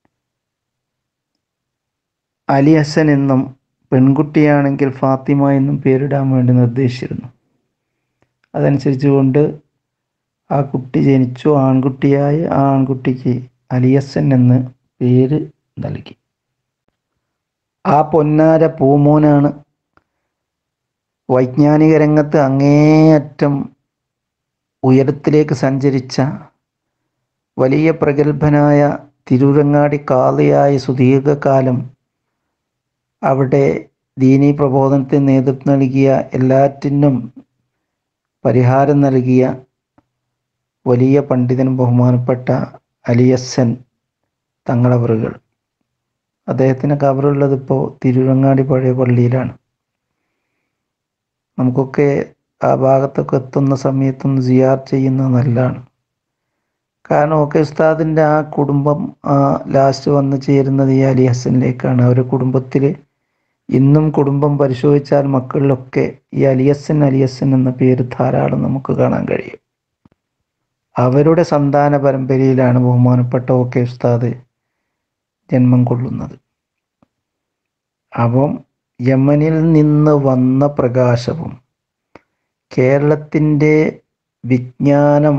S1: അലി ഹസൻ എന്നും പെൺകുട്ടിയാണെങ്കിൽ ഫാത്തിമ എന്നും പേരിടാൻ വേണ്ടി നിർദ്ദേശിച്ചിരുന്നു അതനുസരിച്ച് കൊണ്ട് ആ കുട്ടി ജനിച്ചു ആൺകുട്ടിയായ ആ ആൺകുട്ടിക്ക് അലിയസൻ എന്ന് പേര് നൽകി ആ പൊന്നാര പൂമോനാണ് വൈജ്ഞാനിക രംഗത്ത് അങ്ങേയറ്റം ഉയരത്തിലേക്ക് സഞ്ചരിച്ച വലിയ പ്രഗത്ഭനായ തിരൂരങ്ങാടി കാളിയായ സുദീർഘകാലം അവിടെ ദീനീ പ്രബോധനത്തിന് നേതൃത്വം നൽകിയ എല്ലാറ്റിനും പരിഹാരം നൽകിയ വലിയ പണ്ഡിതനും ബഹുമാനപ്പെട്ട അലിയസൻ തങ്ങളവറുകൾ അദ്ദേഹത്തിന് കബറുള്ളത് ഇപ്പോൾ തിരുവങ്ങാടി പഴയ പള്ളിയിലാണ് നമുക്കൊക്കെ ആ ഭാഗത്തൊക്കെ എത്തുന്ന സമയത്തൊന്ന് സിയാർ ചെയ്യുന്നത് നല്ലതാണ് കാരണം ഒക്കെ ഉസ്താദിൻ്റെ ആ കുടുംബം ആ ലാസ്റ്റ് വന്ന് ചേരുന്നത് ഈ അലി ഹസനിലേക്കാണ് അവരുടെ കുടുംബത്തിൽ ഇന്നും കുടുംബം പരിശോധിച്ചാൽ മക്കളിലൊക്കെ ഈ അലിയസൻ അലിയസൻ എന്ന പേര് ധാരാളം നമുക്ക് കാണാൻ കഴിയും അവരുടെ സന്താന പരമ്പരയിലാണ് ബഹുമാനപ്പെട്ട ഓക്കെ ഉസ്താദ് ജന്മം കൊള്ളുന്നത് അപ്പം യമനിൽ നിന്ന് വന്ന പ്രകാശവും കേരളത്തിൻ്റെ വിജ്ഞാനം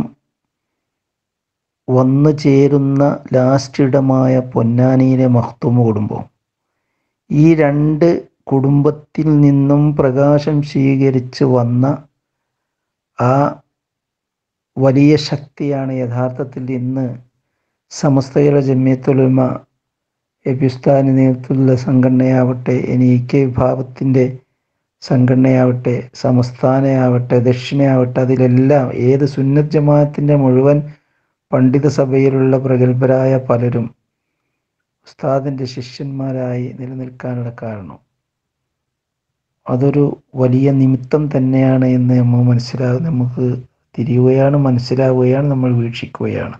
S1: വന്നു ചേരുന്ന ലാസ്റ്റ് ഇടമായ പൊന്നാനിയിലെ മഹ്തുമ കുടുംബവും ഈ രണ്ട് കുടുംബത്തിൽ നിന്നും പ്രകാശം സ്വീകരിച്ച് വന്ന ആ വലിയ ശക്തിയാണ് യഥാർത്ഥത്തിൽ ഇന്ന് സമസ്തയുടെ ജമ്യത്തുലമ എബിസ്ഥാനി നേതൃത്വത്തിലുള്ള സംഘടനയാവട്ടെ ഇനി ഇ കെ വിഭാഗത്തിൻ്റെ സംഘടനയാവട്ടെ സമസ്ഥാനയാവട്ടെ ദക്ഷിണയാവട്ടെ അതിലെല്ലാം ഏത് സുന്നത്ത് ജമാഅത്തിൻ്റെ മുഴുവൻ പണ്ഡിത സഭയിലുള്ള പ്രഗത്ഭരായ പലരും ഉസ്താദിൻ്റെ ശിഷ്യന്മാരായി നിലനിൽക്കാനുള്ള കാരണം അതൊരു വലിയ നിമിത്തം തന്നെയാണ് എന്ന് നമ്മൾ മനസ്സിലാകും നമുക്ക് തിരിയുകയാണ് മനസ്സിലാവുകയാണ് നമ്മൾ വീക്ഷിക്കുകയാണ്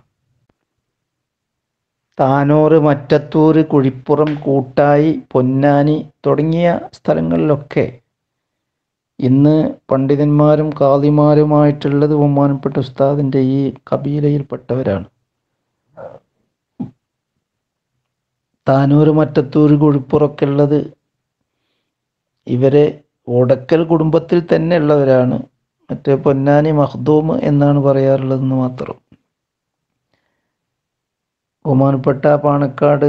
S1: താനൂർ മറ്റത്തൂർ കുഴിപ്പുറം കൂട്ടായി പൊന്നാനി തുടങ്ങിയ സ്ഥലങ്ങളിലൊക്കെ ഇന്ന് പണ്ഡിതന്മാരും കാദിമാരുമായിട്ടുള്ളത് ബഹുമാനപ്പെട്ട ഉസ്താദിൻ്റെ ഈ കബീലയിൽപ്പെട്ടവരാണ് താനൂർ മറ്റത്തൂർ കുഴിപ്പുറമൊക്കെ ഉള്ളത് ഇവരെ ഓടക്കൽ കുടുംബത്തിൽ തന്നെ ഉള്ളവരാണ് മറ്റേ പൊന്നാനി മഹ്ദൂം എന്നാണ് പറയാറുള്ളതെന്ന് മാത്രം ബഹുമാനപ്പെട്ട Panakkad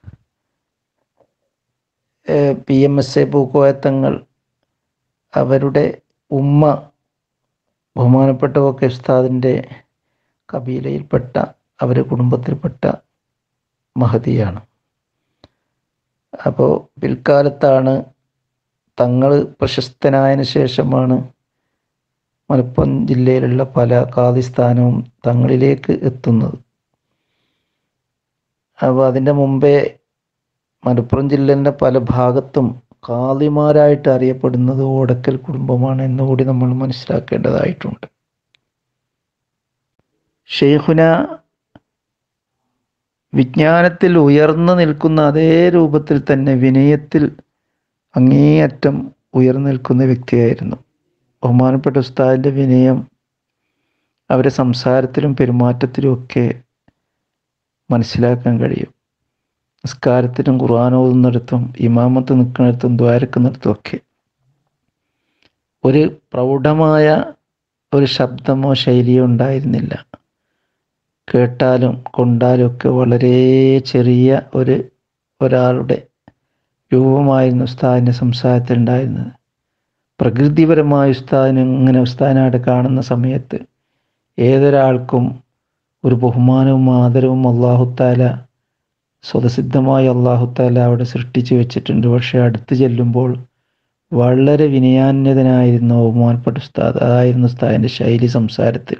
S1: P M S A Pookoyathangal അവരുടെ ഉമ്മ ബഹുമാനപ്പെട്ട ഒക്കെ ഉസ്താദിൻ്റെ കബീലയിൽപ്പെട്ട അവരുടെ കുടുംബത്തിൽപ്പെട്ട മഹതിയാണ് അപ്പോൾ പിൽക്കാലത്താണ് തങ്ങൾ പ്രശസ്തനായതിനു ശേഷമാണ് മലപ്പുറം ജില്ലയിലുള്ള പല കാതിസ്ഥാനവും തങ്ങളിലേക്ക് എത്തുന്നത് അപ്പോൾ അതിൻ്റെ മുമ്പേ മലപ്പുറം ജില്ലേൻ്റെ പല ഭാഗത്തും കാളിമാരായിട്ട് അറിയപ്പെടുന്നത് ഓടക്കൽ കുടുംബമാണ് എന്നുകൂടി നമ്മൾ മനസ്സിലാക്കേണ്ടതായിട്ടുണ്ട് ഷെയ്ഖുന വിജ്ഞാനത്തിൽ ഉയർന്നു നിൽക്കുന്ന അതേ രൂപത്തിൽ തന്നെ വിനയത്തിൽ അങ്ങേയറ്റം ഉയർന്നു നിൽക്കുന്ന വ്യക്തിയായിരുന്നു ബഹുമാനപ്പെട്ട ഉസ്താദിൻ്റെ വിനയം അവരെ സംസാരത്തിലും പെരുമാറ്റത്തിലും ഒക്കെ മനസ്സിലാക്കാൻ കഴിയും നിസ്കാരത്തിനും ഖുർആൻ ഓതുന്നിടത്തും ഇമാമത്ത് നിൽക്കുന്നിടത്തും ദ്വാരക്കുന്നിടത്തും ഒക്കെ ഒരു പ്രൗഢമായ ഒരു ശബ്ദമോ ശൈലിയോ ഉണ്ടായിരുന്നില്ല കേട്ടാലും കൊണ്ടാലും ഒക്കെ വളരെ ചെറിയ ഒരു ഒരാളുടെ രൂപമായിരുന്നു ഉസ്താദിൻ്റെ സംസാരത്തിൽ ഉണ്ടായിരുന്നത് പ്രകൃതിപരമായ ഉസ്താദിനെ ഇങ്ങനെ ഉസ്താദിനായിട്ട് കാണുന്ന സമയത്ത് ഏതൊരാൾക്കും ഒരു ബഹുമാനവും ആദരവും അള്ളാഹുത്താല സ്വതസിദ്ധമായി അള്ളാഹുത്താല അവിടെ സൃഷ്ടിച്ചു വെച്ചിട്ടുണ്ട് പക്ഷെ അടുത്ത് ചെല്ലുമ്പോൾ വളരെ വിനയാന്യതനായിരുന്നു ബഹുമാനപ്പെട്ട ഉസ്താദ് അതായിരുന്നു ഉസ്താദിൻ്റെ ശൈലി സംസാരത്തിൽ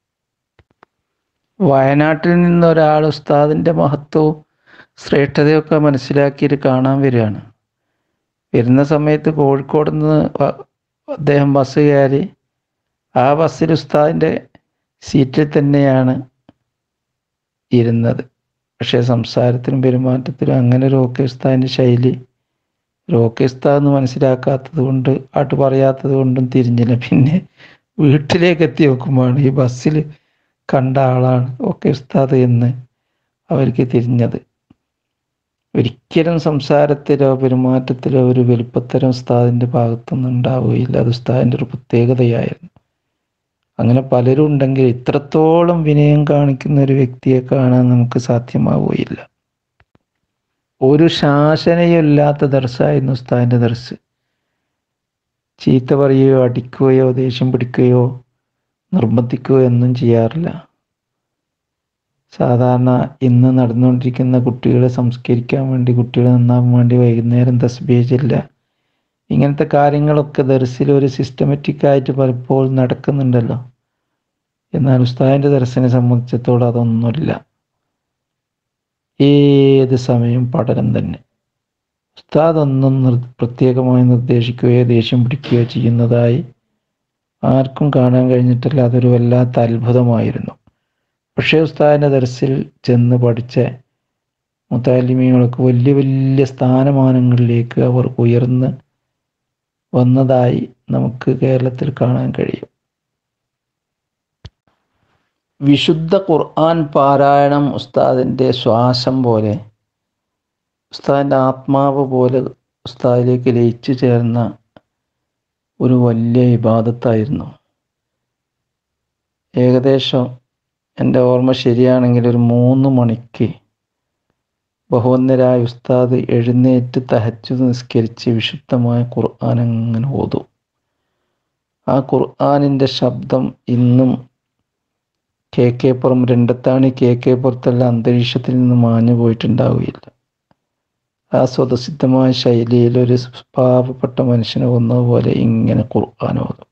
S1: വയനാട്ടിൽ നിന്ന് ഒരാൾ ഉസ്താദിൻ്റെ മഹത്വവും ശ്രേഷ്ഠതയൊക്കെ മനസ്സിലാക്കിയിട്ട് കാണാൻ വരികയാണ് വരുന്ന സമയത്ത് കോഴിക്കോട് നിന്ന് അദ്ദേഹം ബസ് കയറി ആ ബസ്സിൽ ഉസ്താദിൻ്റെ സീറ്റിൽ തന്നെയാണ് ഇരുന്നത് പക്ഷേ സംസാരത്തിലും പെരുമാറ്റത്തിലും അങ്ങനെ ഒരു ഓക്കെ ഉസ്താദിൻ്റെ ശൈലി റോക്കി ഉസ്താദ് എന്ന് മനസ്സിലാക്കാത്തത് കൊണ്ട് ആട്ട് പറയാത്തത് കൊണ്ടും തിരിഞ്ഞില്ല പിന്നെ വീട്ടിലേക്ക് എത്തി നോക്കുമ്പോഴാണ് ഈ ബസ്സിൽ കണ്ട ആളാണ് ഓക്കെ ഉസ്താദ് എന്ന് അവർക്ക് തിരിഞ്ഞത് ഒരിക്കലും സംസാരത്തിലോ പെരുമാറ്റത്തിലോ ഒരു വലുപ്പത്തരം ഉസ്താദിൻ്റെ ഭാഗത്തുനിന്ന് ഉണ്ടാവുകയില്ല അത് ഉസ്താദിൻ്റെ ഒരു പ്രത്യേകതയായിരുന്നു അങ്ങനെ പലരും ഉണ്ടെങ്കിൽ ഇത്രത്തോളം വിനയം കാണിക്കുന്ന ഒരു വ്യക്തിയെ കാണാൻ നമുക്ക് സാധ്യമാവുകയില്ല ഒരു ശാസനയും ഇല്ലാത്ത ദർശായിരുന്നു ഉസ്താദിൻ്റെ ദർശ് ചീത്ത പറയുകയോ അടിക്കുകയോ ദേഷ്യം പിടിക്കുകയോ നിർബന്ധിക്കുകയോ ഒന്നും ചെയ്യാറില്ല സാധാരണ ഇന്ന് നടന്നുകൊണ്ടിരിക്കുന്ന കുട്ടികളെ സംസ്കരിക്കാൻ വേണ്ടി കുട്ടികളെ നന്നാവാൻ വേണ്ടി വൈകുന്നേരം തസ്ബീജില്ല ഇങ്ങനത്തെ കാര്യങ്ങളൊക്കെ ദർസിൽ ഒരു സിസ്റ്റമാറ്റിക് ആയിട്ട് പലപ്പോഴും നടക്കുന്നുണ്ടല്ലോ എന്നാൽ ഉസ്താദിൻ്റെ ദർശനെ സംബന്ധിച്ചിടത്തോളം അതൊന്നുമില്ല ഏത് സമയം പഠനം തന്നെ ഉസ്താദ് ഒന്നും നിർ പ്രത്യേകമായി നിർദ്ദേശിക്കുകയോ ദേഷ്യം പിടിക്കുകയോ ചെയ്യുന്നതായി ആർക്കും കാണാൻ കഴിഞ്ഞിട്ടില്ല അതൊരു വല്ലാത്ത അത്ഭുതമായിരുന്നു പക്ഷേ ഉസ്താദിൻ്റെ ദർസിൽ ചെന്ന് പഠിച്ച മുത്താലിമീങ്ങൾക്ക് വലിയ വലിയ സ്ഥാനമാനങ്ങളിലേക്ക് അവർ ഉയർന്ന് വന്നതായി നമുക്ക് കേരളത്തിൽ കാണാൻ കഴിയും വിശുദ്ധ ഖുർആൻ പാരായണം ഉസ്താദിൻ്റെ ശ്വാസം പോലെ ഉസ്താദിൻ്റെ ആത്മാവ് പോലെ ഉസ്താദിലേക്ക് ലയിച്ചു ചേർന്ന ഒരു വലിയ ഇബാദത്തായിരുന്നു ഏകദേശം എൻ്റെ ഓർമ്മ ശരിയാണെങ്കിൽ ഒരു മൂന്ന് മണിക്ക് ബഹുവന്നരായ ഉസ്താദ് എഴുന്നേറ്റ് തഹച്ചു നിസ്കരിച്ച് വിശുദ്ധമായ ഖുർആൻ അങ്ങനെ ഓതും ആ ഖുർആാനിൻ്റെ ശബ്ദം ഇന്നും കെ കെ പുറം രണ്ടത്താണി കെ കെ പുറത്തുള്ള അന്തരീക്ഷത്തിൽ നിന്ന് മാഞ്ഞു പോയിട്ടുണ്ടാവുകയില്ല ആ സ്വതസിദ്ധമായ ശൈലിയിൽ ഒരു പാവപ്പെട്ട മനുഷ്യനെ ഒന്നതുപോലെ ഇങ്ങനെ ഖുർആൻ ഓതും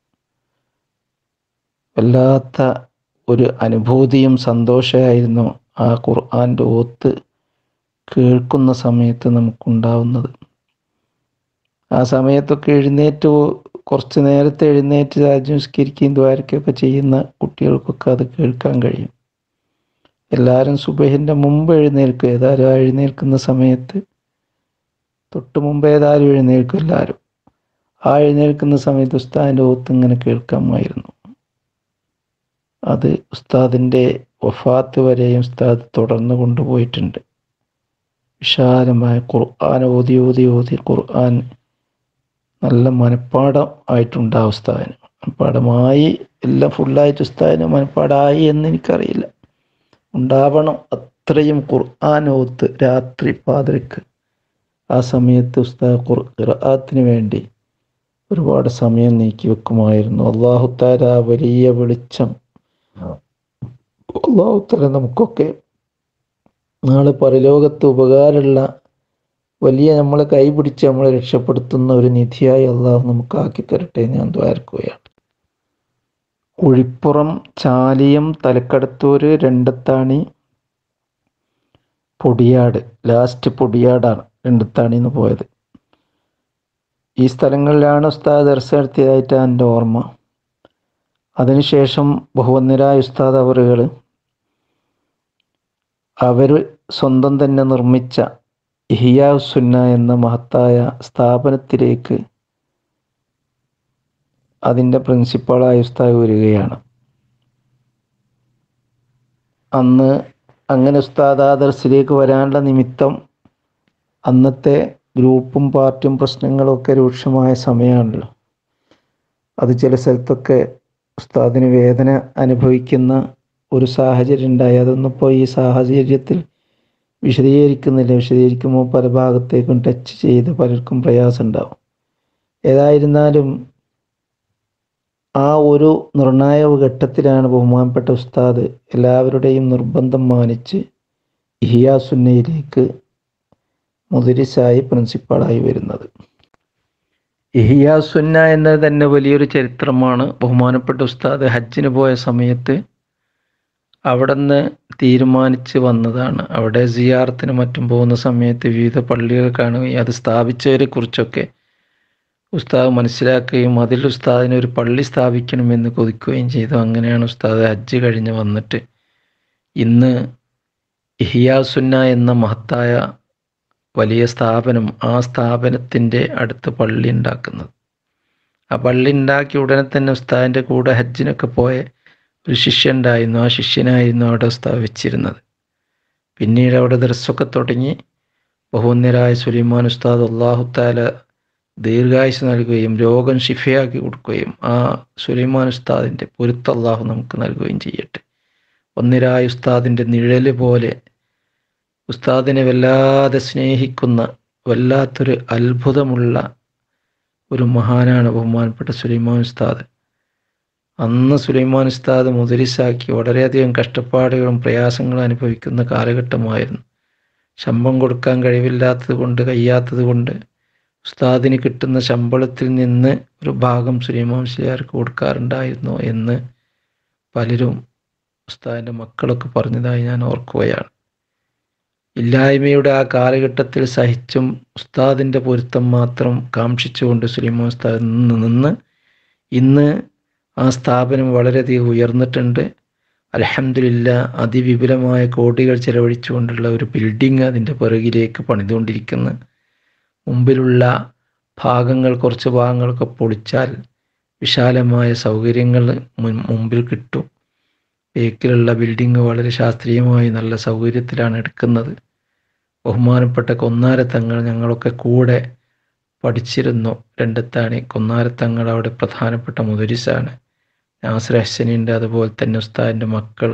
S1: വല്ലാത്ത ഒരു അനുഭൂതിയും സന്തോഷമായിരുന്നു ആ ഖുർആൻ്റെ ഓത്ത് കേൾക്കുന്ന സമയത്ത് നമുക്കുണ്ടാവുന്നത് ആ സമയത്തൊക്കെ എഴുന്നേറ്റ് കുറച്ച് നേരത്തെ എഴുന്നേറ്റ് രാജ്യംസ്കരിക്കുകയും ദ്വാരക്കുകയൊക്കെ ചെയ്യുന്ന കുട്ടികൾക്കൊക്കെ അത് കേൾക്കാൻ കഴിയും എല്ലാവരും സുബഹിൻ്റെ മുമ്പ് എഴുന്നേൽക്കും ഏതായാലും ആ എഴുന്നേൽക്കുന്ന സമയത്ത് തൊട്ട് മുമ്പ് ഏതായാലും എഴുന്നേൽക്കും എല്ലാവരും ആ എഴുന്നേൽക്കുന്ന സമയത്ത് ഉസ്താദിൻ്റെ ഓത്ത് ഇങ്ങനെ കേൾക്കാമായിരുന്നു അത് ഉസ്താദിൻ്റെ വഫാത്ത് വരെയും ഉസ്താദ് തുടർന്ന് കൊണ്ടുപോയിട്ടുണ്ട് വിശാലമായ ഖുർആൻ ഓതി ഓതി ഓതി ഖുർആൻ നല്ല മനപ്പാടം ആയിട്ടുണ്ടാവും ഉസ്താദിന് മനപ്പാടമായി എല്ലാം ഫുള്ളായിട്ട് ഉസ്താദിന് മനപ്പാടമായി എന്ന് എനിക്കറിയില്ല ഉണ്ടാവണം അത്രയും ഖുർആൻ ഓത്ത് രാത്രി പാതിരക്ക് ആ സമയത്ത് ഉസ്താദ് ഖുർആത്തിന് വേണ്ടി ഒരുപാട് സമയം നീക്കി വെക്കുമായിരുന്നു അള്ളാഹുത്താര വലിയ വെളിച്ചം അള്ളാഹുത്താല നമുക്കൊക്കെ നാളെ പരലോകത്ത് ഉപകാരമുള്ള വലിയ നമ്മളെ കൈപിടിച്ച് നമ്മളെ രക്ഷപ്പെടുത്തുന്ന ഒരു നിധിയായി അള്ളാഹു നമുക്ക് ആക്കി തരട്ടെ ഞാൻ ദ്വാരക്കുകയാണ് കുഴിപ്പുറം ചാലിയം തലക്കടത്തൂര് രണ്ടത്താണി പൊടിയാട് ലാസ്റ്റ് പൊടിയാടാണ് രണ്ടത്താണി എന്ന് പോയത് ഈ സ്ഥലങ്ങളിലാണ് ഉസ്താദ് ദർശ നടത്തിയതായിട്ട് എൻ്റെ ഓർമ്മ അതിനുശേഷം ബഹുവന്നരായ ഉസ്താദ് അവറുകൾ അവർ സ്വന്തം തന്നെ നിർമ്മിച്ച ഇഹിയാസുന്ന എന്ന മഹത്തായ സ്ഥാപനത്തിലേക്ക് അതിൻ്റെ പ്രിൻസിപ്പാളായ ഉസ്താദ് വരികയാണ് അന്ന് അങ്ങനെ ഉസ്താദ് ആദർശിലേക്ക് വരാനുള്ള നിമിത്തം അന്നത്തെ ഗ്രൂപ്പും പാർട്ടിയും പ്രശ്നങ്ങളും ഒക്കെ രൂക്ഷമായ സമയമാണല്ലോ അത് ചില സ്ഥലത്തൊക്കെ ഉസ്താദിന് വേദന അനുഭവിക്കുന്ന ഒരു സാഹചര്യം ഉണ്ടായി അതൊന്നും ഇപ്പോൾ ഈ സാഹചര്യത്തിൽ വിശദീകരിക്കുന്നില്ല വിശദീകരിക്കുമ്പോൾ പല ഭാഗത്തേക്കും ടച്ച് ചെയ്ത് പലർക്കും പ്രയാസം ഉണ്ടാവും ഏതായിരുന്നാലും ആ ഒരു നിർണായക ഘട്ടത്തിലാണ് ബഹുമാനപ്പെട്ട ഉസ്താദ് എല്ലാവരുടെയും നിർബന്ധം മാനിച്ച് ഇഹിയാസുന്നയിലേക്ക് മുദരിസായി പ്രിൻസിപ്പാളായി വരുന്നത് ഇഹിയാസുന്ന എന്നത് തന്നെ വലിയൊരു ചരിത്രമാണ് ബഹുമാനപ്പെട്ട ഉസ്താദ് ഹജ്ജിന് പോയ സമയത്ത് അവിടുന്ന് തീരുമാനിച്ച് വന്നതാണ് അവിടെ സിയാറത്തിന് മറ്റും പോകുന്ന സമയത്ത് വിവിധ പള്ളികൾ കാണുകയും അത് സ്ഥാപിച്ചവരെ കുറിച്ചൊക്കെ ഉസ്താദ് മനസ്സിലാക്കുകയും അതിൽ ഉസ്താദിന് ഒരു പള്ളി സ്ഥാപിക്കണമെന്ന് കൊതിക്കുകയും ചെയ്തു അങ്ങനെയാണ് ഉസ്താദ് ഹജ്ജ് കഴിഞ്ഞ് വന്നിട്ട് ഇന്ന് ഇഹിയാസുന്ന എന്ന മഹത്തായ വലിയ സ്ഥാപനം ആ സ്ഥാപനത്തിൻ്റെ അടുത്ത് പള്ളി ഉണ്ടാക്കുന്നത് ആ പള്ളി ഉണ്ടാക്കി ഉടനെ തന്നെ ഉസ്താദിൻ്റെ കൂടെ ഹജ്ജിനൊക്കെ പോയ ഒരു ശിഷ്യൻ ഉണ്ടായിരുന്നു ആ ശിഷ്യനായിരുന്നു അവിടെ ഉസ്താദ് വെച്ചിരുന്നത് പിന്നീട് അവിടെ ദർശമൊക്കെ തുടങ്ങി ബഹുന്നരായ സുലൈമാൻ ഉസ്താദ് അള്ളാഹുത്താല ദീർഘായുസ് നൽകുകയും രോഗം ഷിഫയാക്കി കൊടുക്കുകയും ആ സുലൈമാൻ ഉസ്താദിൻ്റെ പൊരുത്ത അള്ളാഹു നമുക്ക് നൽകുകയും ചെയ്യട്ടെ ഒന്നിരായ ഉസ്താദിൻ്റെ നിഴല് പോലെ ഉസ്താദിനെ വല്ലാതെ സ്നേഹിക്കുന്ന വല്ലാത്തൊരു അത്ഭുതമുള്ള ഒരു മഹാനാണ് ബഹുമാനപ്പെട്ട സുലൈമാൻ ഉസ്താദ് അന്ന് സുലൈമാൻ ഉസ്താദ് മുദരിസാക്കി വളരെയധികം കഷ്ടപ്പാടുകളും പ്രയാസങ്ങളും അനുഭവിക്കുന്ന കാലഘട്ടമായിരുന്നു ശമ്പളം കൊടുക്കാൻ കഴിവില്ലാത്തത് കൊണ്ട് കഴിയാത്തത് കൊണ്ട് ഉസ്താദിന് കിട്ടുന്ന ശമ്പളത്തിൽ നിന്ന് ഒരു ഭാഗം സുലൈമാൻ മുസ്ലിയാർക്ക് കൊടുക്കാറുണ്ടായിരുന്നു എന്ന് പലരും ഉസ്താദിൻ്റെ മക്കളൊക്കെ പറഞ്ഞതായി ഞാൻ ഓർക്കുകയാണ് ഇല്ലായ്മയുടെ ആ കാലഘട്ടത്തിൽ സഹിച്ചും ഉസ്താദിൻ്റെ പൊരുത്തം മാത്രം കാക്ഷിച്ചുകൊണ്ട് സുലൈമാൻ ഉസ്താദ് നിന്ന് നിന്ന് ഇന്ന് ആ സ്ഥാപനം വളരെയധികം ഉയർന്നിട്ടുണ്ട് അലഹമില്ല അതിവിപുലമായ കോടികൾ ചെലവഴിച്ചുകൊണ്ടുള്ള ഒരു ബിൽഡിംഗ് അതിൻ്റെ പിറകിലേക്ക് പണിതുകൊണ്ടിരിക്കുന്നു മുമ്പിലുള്ള ഭാഗങ്ങൾ കുറച്ച് ഭാഗങ്ങളൊക്കെ പൊളിച്ചാൽ വിശാലമായ സൗകര്യങ്ങൾ മുമ്പിൽ കിട്ടും ബേക്കിലുള്ള ബിൽഡിംഗ് വളരെ ശാസ്ത്രീയമായി നല്ല സൗകര്യത്തിലാണ് എടുക്കുന്നത് ബഹുമാനപ്പെട്ട കൊന്നാരത്തങ്ങൾ ഞങ്ങളൊക്കെ കൂടെ പഠിച്ചിരുന്നു രണ്ടത്താണി കൊന്നാരത്തങ്ങൾ അവിടെ പ്രധാനപ്പെട്ട മുദരിസാണ് നാസർ ഹസനിൻ്റെ അതുപോലെ തന്നെ ഉസ്താദിൻ്റെ മക്കൾ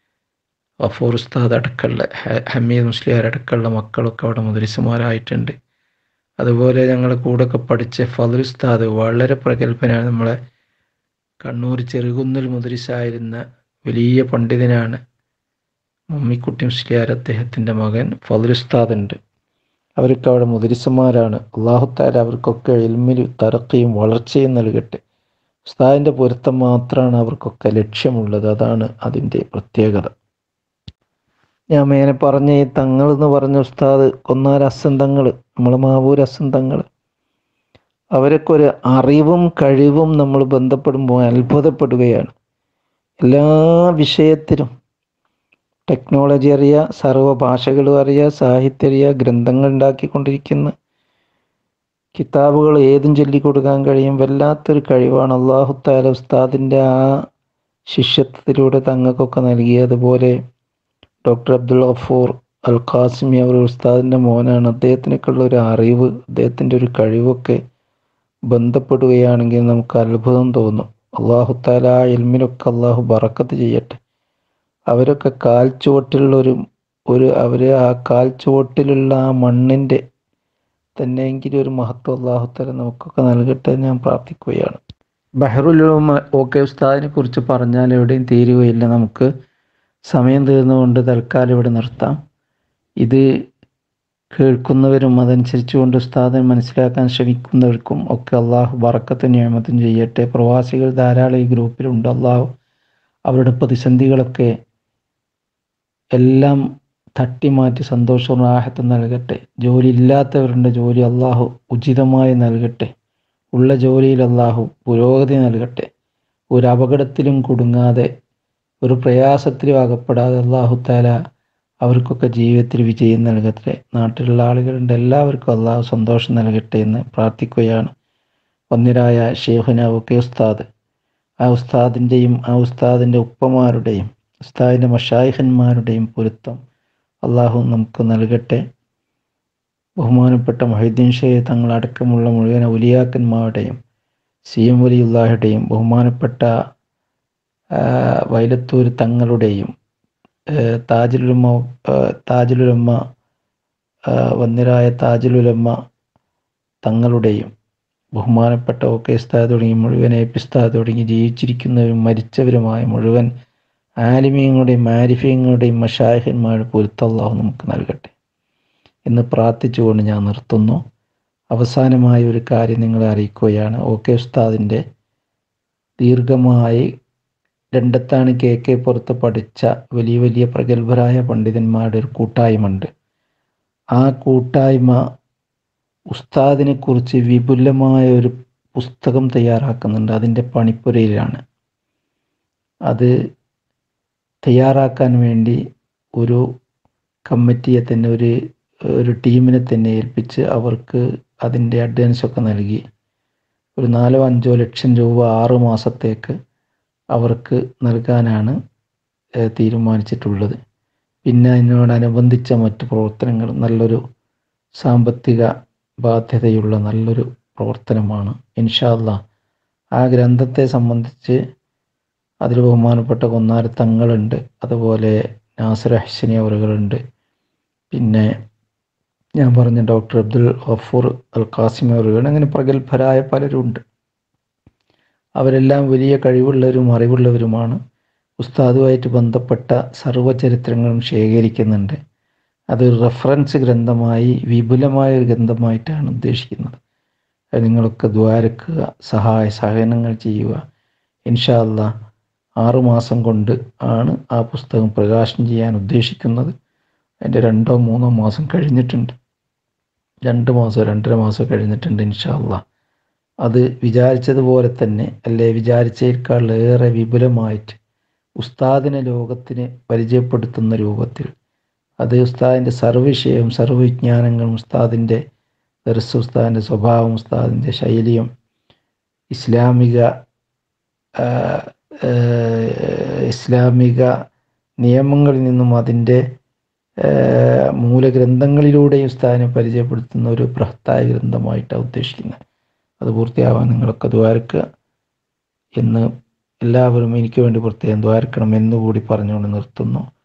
S1: വഫൂർ ഉസ്താദ് അടക്കമുള്ള ഹമീദ് മുസ്ലിയാർ അടക്കമുള്ള മക്കളൊക്കെ അവിടെ മുദരിസുമാരായിട്ടുണ്ട് അതുപോലെ ഞങ്ങളെ കൂടെയൊക്കെ പഠിച്ച ഫതുൽ ഉസ്താദ് വളരെ പ്രഗത്ഭനാണ് നമ്മളെ കണ്ണൂർ ചെറുകുന്നൽ മുദരിസായിരുന്ന വലിയ പണ്ഡിതനാണ് മമ്മിക്കുട്ടി മുസ്ലിയാർ അദ്ദേഹത്തിൻ്റെ മകൻ ഫതുൽ ഉസ്താദ് ഉണ്ട് അവർക്ക് അവിടെ മുദരിസന്മാരാണ് അള്ളാഹുത്താല അവർക്കൊക്കെ എൽമിൽ തറക്കയും വളർച്ചയും നൽകട്ടെ ഉസ്താദിൻ്റെ പൊരുത്തം മാത്രമാണ് അവർക്കൊക്കെ ലക്ഷ്യമുള്ളത് അതാണ് അതിൻ്റെ പ്രത്യേകത ഞാൻ മേനെ പറഞ്ഞ ഈ തങ്ങൾ എന്ന് പറഞ്ഞ ഉസ്താദ് കൊന്നാർ അസന്തങ്ങൾ നമ്മൾ മാവൂർ അസന്തങ്ങൾ അവരൊക്കെ ഒരു അറിവും കഴിവും നമ്മൾ ബന്ധപ്പെടുമ്പോൾ അത്ഭുതപ്പെടുകയാണ് എല്ലാ വിഷയത്തിലും ടെക്നോളജി അറിയുക സർവ്വ ഭാഷകളും അറിയുക സാഹിത്യം അറിയുക ഗ്രന്ഥങ്ങൾ ഉണ്ടാക്കിക്കൊണ്ടിരിക്കുന്ന കിതാബുകൾ ഏതും ചൊല്ലിക്കൊടുക്കാൻ കഴിയും വല്ലാത്തൊരു കഴിവാണ് അള്ളാഹു താല ഉസ്താദിൻ്റെ ആ ശിഷ്യത്വത്തിലൂടെ തങ്ങൾക്കൊക്കെ നൽകിയതുപോലെ ഡോക്ടർ അബ്ദുൽ ഗഫൂർ അൽ ഖാസിമി അവർ ഉസ്താദിൻ്റെ മോനാണ് അദ്ദേഹത്തിനൊക്കെയുള്ള ഒരു അറിവ് അദ്ദേഹത്തിൻ്റെ ഒരു കഴിവൊക്കെ ബന്ധപ്പെടുകയാണെങ്കിൽ നമുക്ക് അത്ഭുതം തോന്നും അള്ളാഹു താല ആ എൽമിനൊക്കെ അള്ളാഹു ബറക്കത്ത് ചെയ്യട്ടെ അവരൊക്കെ കാൽ ചുവട്ടിലുള്ള ഒരു ഒരു അവർ ആ കാൽ ചുവട്ടിലുള്ള ആ മണ്ണിൻ്റെ തന്നെയെങ്കിലും ഒരു മഹത്വം അള്ളാഹുത്തല നമുക്കൊക്കെ നൽകട്ടെ ഞാൻ പ്രാർത്ഥിക്കുകയാണ് ബഹറുലുമ ഓക്കെ ഉസ്താദിനെ കുറിച്ച് പറഞ്ഞാൽ എവിടെയും തീരുകയില്ല നമുക്ക് സമയം തീർന്നുകൊണ്ട് തൽക്കാലം ഇവിടെ നിർത്താം ഇത് കേൾക്കുന്നവരും അതനുസരിച്ച് കൊണ്ട് ഉസ്താദിനെ മനസ്സിലാക്കാൻ ശ്രമിക്കുന്നവർക്കും ഒക്കെ അള്ളാഹു ബറക്കത്തും നിയമത്തും ചെയ്യട്ടെ പ്രവാസികൾ ധാരാളം ഈ ഗ്രൂപ്പിലുണ്ട് അള്ളാഹു അവരുടെ പ്രതിസന്ധികളൊക്കെ എല്ലാം തട്ടിമാറ്റി സന്തോഷവും റാഹത്തും നൽകട്ടെ ജോലി ഇല്ലാത്തവരുടെ ജോലി അള്ളാഹു ഉചിതമായി നൽകട്ടെ ഉള്ള ജോലിയിൽ അള്ളാഹു പുരോഗതി നൽകട്ടെ ഒരു അപകടത്തിലും കുടുങ്ങാതെ ഒരു പ്രയാസത്തിലും അകപ്പെടാതെ അള്ളാഹു താല അവർക്കൊക്കെ ജീവിതത്തിൽ വിജയം നൽകട്ടെ നാട്ടിലുള്ള ആളുകളുണ്ട് എല്ലാവർക്കും അള്ളാഹു സന്തോഷം നൽകട്ടെ എന്ന് പ്രാർത്ഥിക്കുകയാണ് ഒന്നിരായ ഷേഖുന ഒക്കെ ഉസ്താദ് ആ ഉസ്താദിൻ്റെയും ആ ഉസ്താദിൻ്റെ ഉപ്പമാരുടെയും ഉസ്താദിൻ്റെ മഷായിഹന്മാരുടെയും പൊരുത്തം അള്ളാഹു നമുക്ക് നൽകട്ടെ ബഹുമാനപ്പെട്ട മൊഹീദ്ദീൻ ഷെയ്ഖ് തങ്ങളടക്കമുള്ള മുഴുവൻ ഔലിയാക്കന്മാരുടെയും സി എം വലിയുള്ളാഹുടെയും ബഹുമാനപ്പെട്ട ആ, വൈലത്തൂർ തങ്ങളുടെയും ഏഹ്, താജുലുലമ്മ ഏഹ്, താജുലുലമ്മ ആ, വന്ദ്യരായ താജുലുലമ്മ തങ്ങളുടെയും ബഹുമാനപ്പെട്ട ഒക്കെ ഉസ്താദ് തുടങ്ങി മുഴുവൻ ഏപ്പിസ്താദ് തുടങ്ങി ജീവിച്ചിരിക്കുന്നവരും മരിച്ചവരുമായ മുഴുവൻ ആലിമീങ്ങളുടെയും മാരിഫീങ്ങളുടെയും മഷായഹന്മാരുടെ പൊരുത്തല്ലാഹു നമുക്ക് നൽകട്ടെ എന്ന് പ്രാർത്ഥിച്ചുകൊണ്ട് ഞാൻ നിർത്തുന്നു അവസാനമായ ഒരു കാര്യം നിങ്ങളെ അറിയിക്കുകയാണ് ഓക്കെ ഉസ്താദിൻ്റെ ദീർഘമായി രണ്ടത്താണ് കെ കെ പുറത്ത് പഠിച്ച വലിയ വലിയ പ്രഗത്ഭരായ പണ്ഡിതന്മാരുടെ ഒരു കൂട്ടായ്മ ഉണ്ട് ആ കൂട്ടായ്മ ഉസ്താദിനെ കുറിച്ച് വിപുലമായ ഒരു പുസ്തകം തയ്യാറാക്കുന്നുണ്ട് അതിൻ്റെ പണിപ്പുരയിലാണ് അത് തയ്യാറാക്കാൻ വേണ്ടി ഒരു കമ്മിറ്റിയെ തന്നെ ഒരു ഒരു ടീമിനെ തന്നെ ഏൽപ്പിച്ച് അവർക്ക് അതിൻ്റെ അഡ്വാൻസ് ഒക്കെ നൽകി ഒരു നാലോ അഞ്ചോ ലക്ഷം രൂപ ആറ് മാസത്തേക്ക് അവർക്ക് നൽകാനാണ് ഏഹ്, തീരുമാനിച്ചിട്ടുള്ളത് പിന്നെ അതിനോടനുബന്ധിച്ച മറ്റു പ്രവർത്തനങ്ങൾ നല്ലൊരു സാമ്പത്തിക ബാധ്യതയുള്ള നല്ലൊരു പ്രവർത്തനമാണ് ഇൻഷാല്ല ആ ഗ്രന്ഥത്തെ സംബന്ധിച്ച് അതിൽ ബഹുമാനപ്പെട്ട കൊന്നാര തങ്ങളുണ്ട് അതുപോലെ നാസർ ഹസനി അവറുകളുണ്ട് പിന്നെ ഞാൻ പറഞ്ഞ ഡോക്ടർ അബ്ദുൽ ഗഫൂർ അൽ ഖാസിം അവറുകൾ അങ്ങനെ പ്രഗത്ഭരായ പലരുണ്ട് അവരെല്ലാം വലിയ കഴിവുള്ളവരും അറിവുള്ളവരുമാണ് ഉസ്താദുമായിട്ട് ബന്ധപ്പെട്ട സർവ്വചരിത്രങ്ങളും ശേഖരിക്കുന്നുണ്ട് അത് റെഫറൻസ് ഗ്രന്ഥമായി വിപുലമായ ഒരു ഗ്രന്ഥമായിട്ടാണ് ഉദ്ദേശിക്കുന്നത് അത് നിങ്ങളൊക്കെ ദ്വാരക്കുക സഹായ സഹകരണങ്ങൾ ചെയ്യുക ഇൻഷാ അല്ലാ ആറുമാസം കൊണ്ട് ആണ് ആ പുസ്തകം പ്രകാശനം ചെയ്യാൻ ഉദ്ദേശിക്കുന്നത് അതിൻ്റെ രണ്ടോ മൂന്നോ മാസം കഴിഞ്ഞിട്ടുണ്ട് രണ്ട് മാസം രണ്ടര മാസം കഴിഞ്ഞിട്ടുണ്ട് ഇൻഷാ അല്ലാ അത് വിചാരിച്ചതുപോലെ തന്നെ അല്ലെ വിചാരിച്ചേക്കാളേറെ വിപുലമായിട്ട് ഉസ്താദിനെ ലോകത്തിന് പരിചയപ്പെടുത്തുന്ന രൂപത്തിൽ അത് ഉസ്താദിൻ്റെ സർവ്വവിഷയവും സർവ്വവിജ്ഞാനങ്ങളും ഉസ്താദിൻ്റെ ദർസ് ഉസ്താദിൻ്റെ സ്വഭാവം ഉസ്താദിൻ്റെ ശൈലിയും ഇസ്ലാമിക ആ, ആ, ഇസ്ലാമിക നിയമങ്ങളിൽ നിന്നും അതിൻ്റെ ആ, മൂലഗ്രന്ഥങ്ങളിലൂടെയും ഉസ്താദിനെ പരിചയപ്പെടുത്തുന്ന ഒരു ബൃഹത്തായ ഗ്രന്ഥമായിട്ടാണ് ഉദ്ദേശിക്കുന്നത് അത് പൂർത്തിയാവാൻ നിങ്ങളൊക്കെ ദ്വാരക്കുക എന്ന് എല്ലാവരും എനിക്ക് വേണ്ടി പ്രത്യേകം ദ്വാരക്കണം എന്നുകൂടി പറഞ്ഞുകൊണ്ട് നിർത്തുന്നു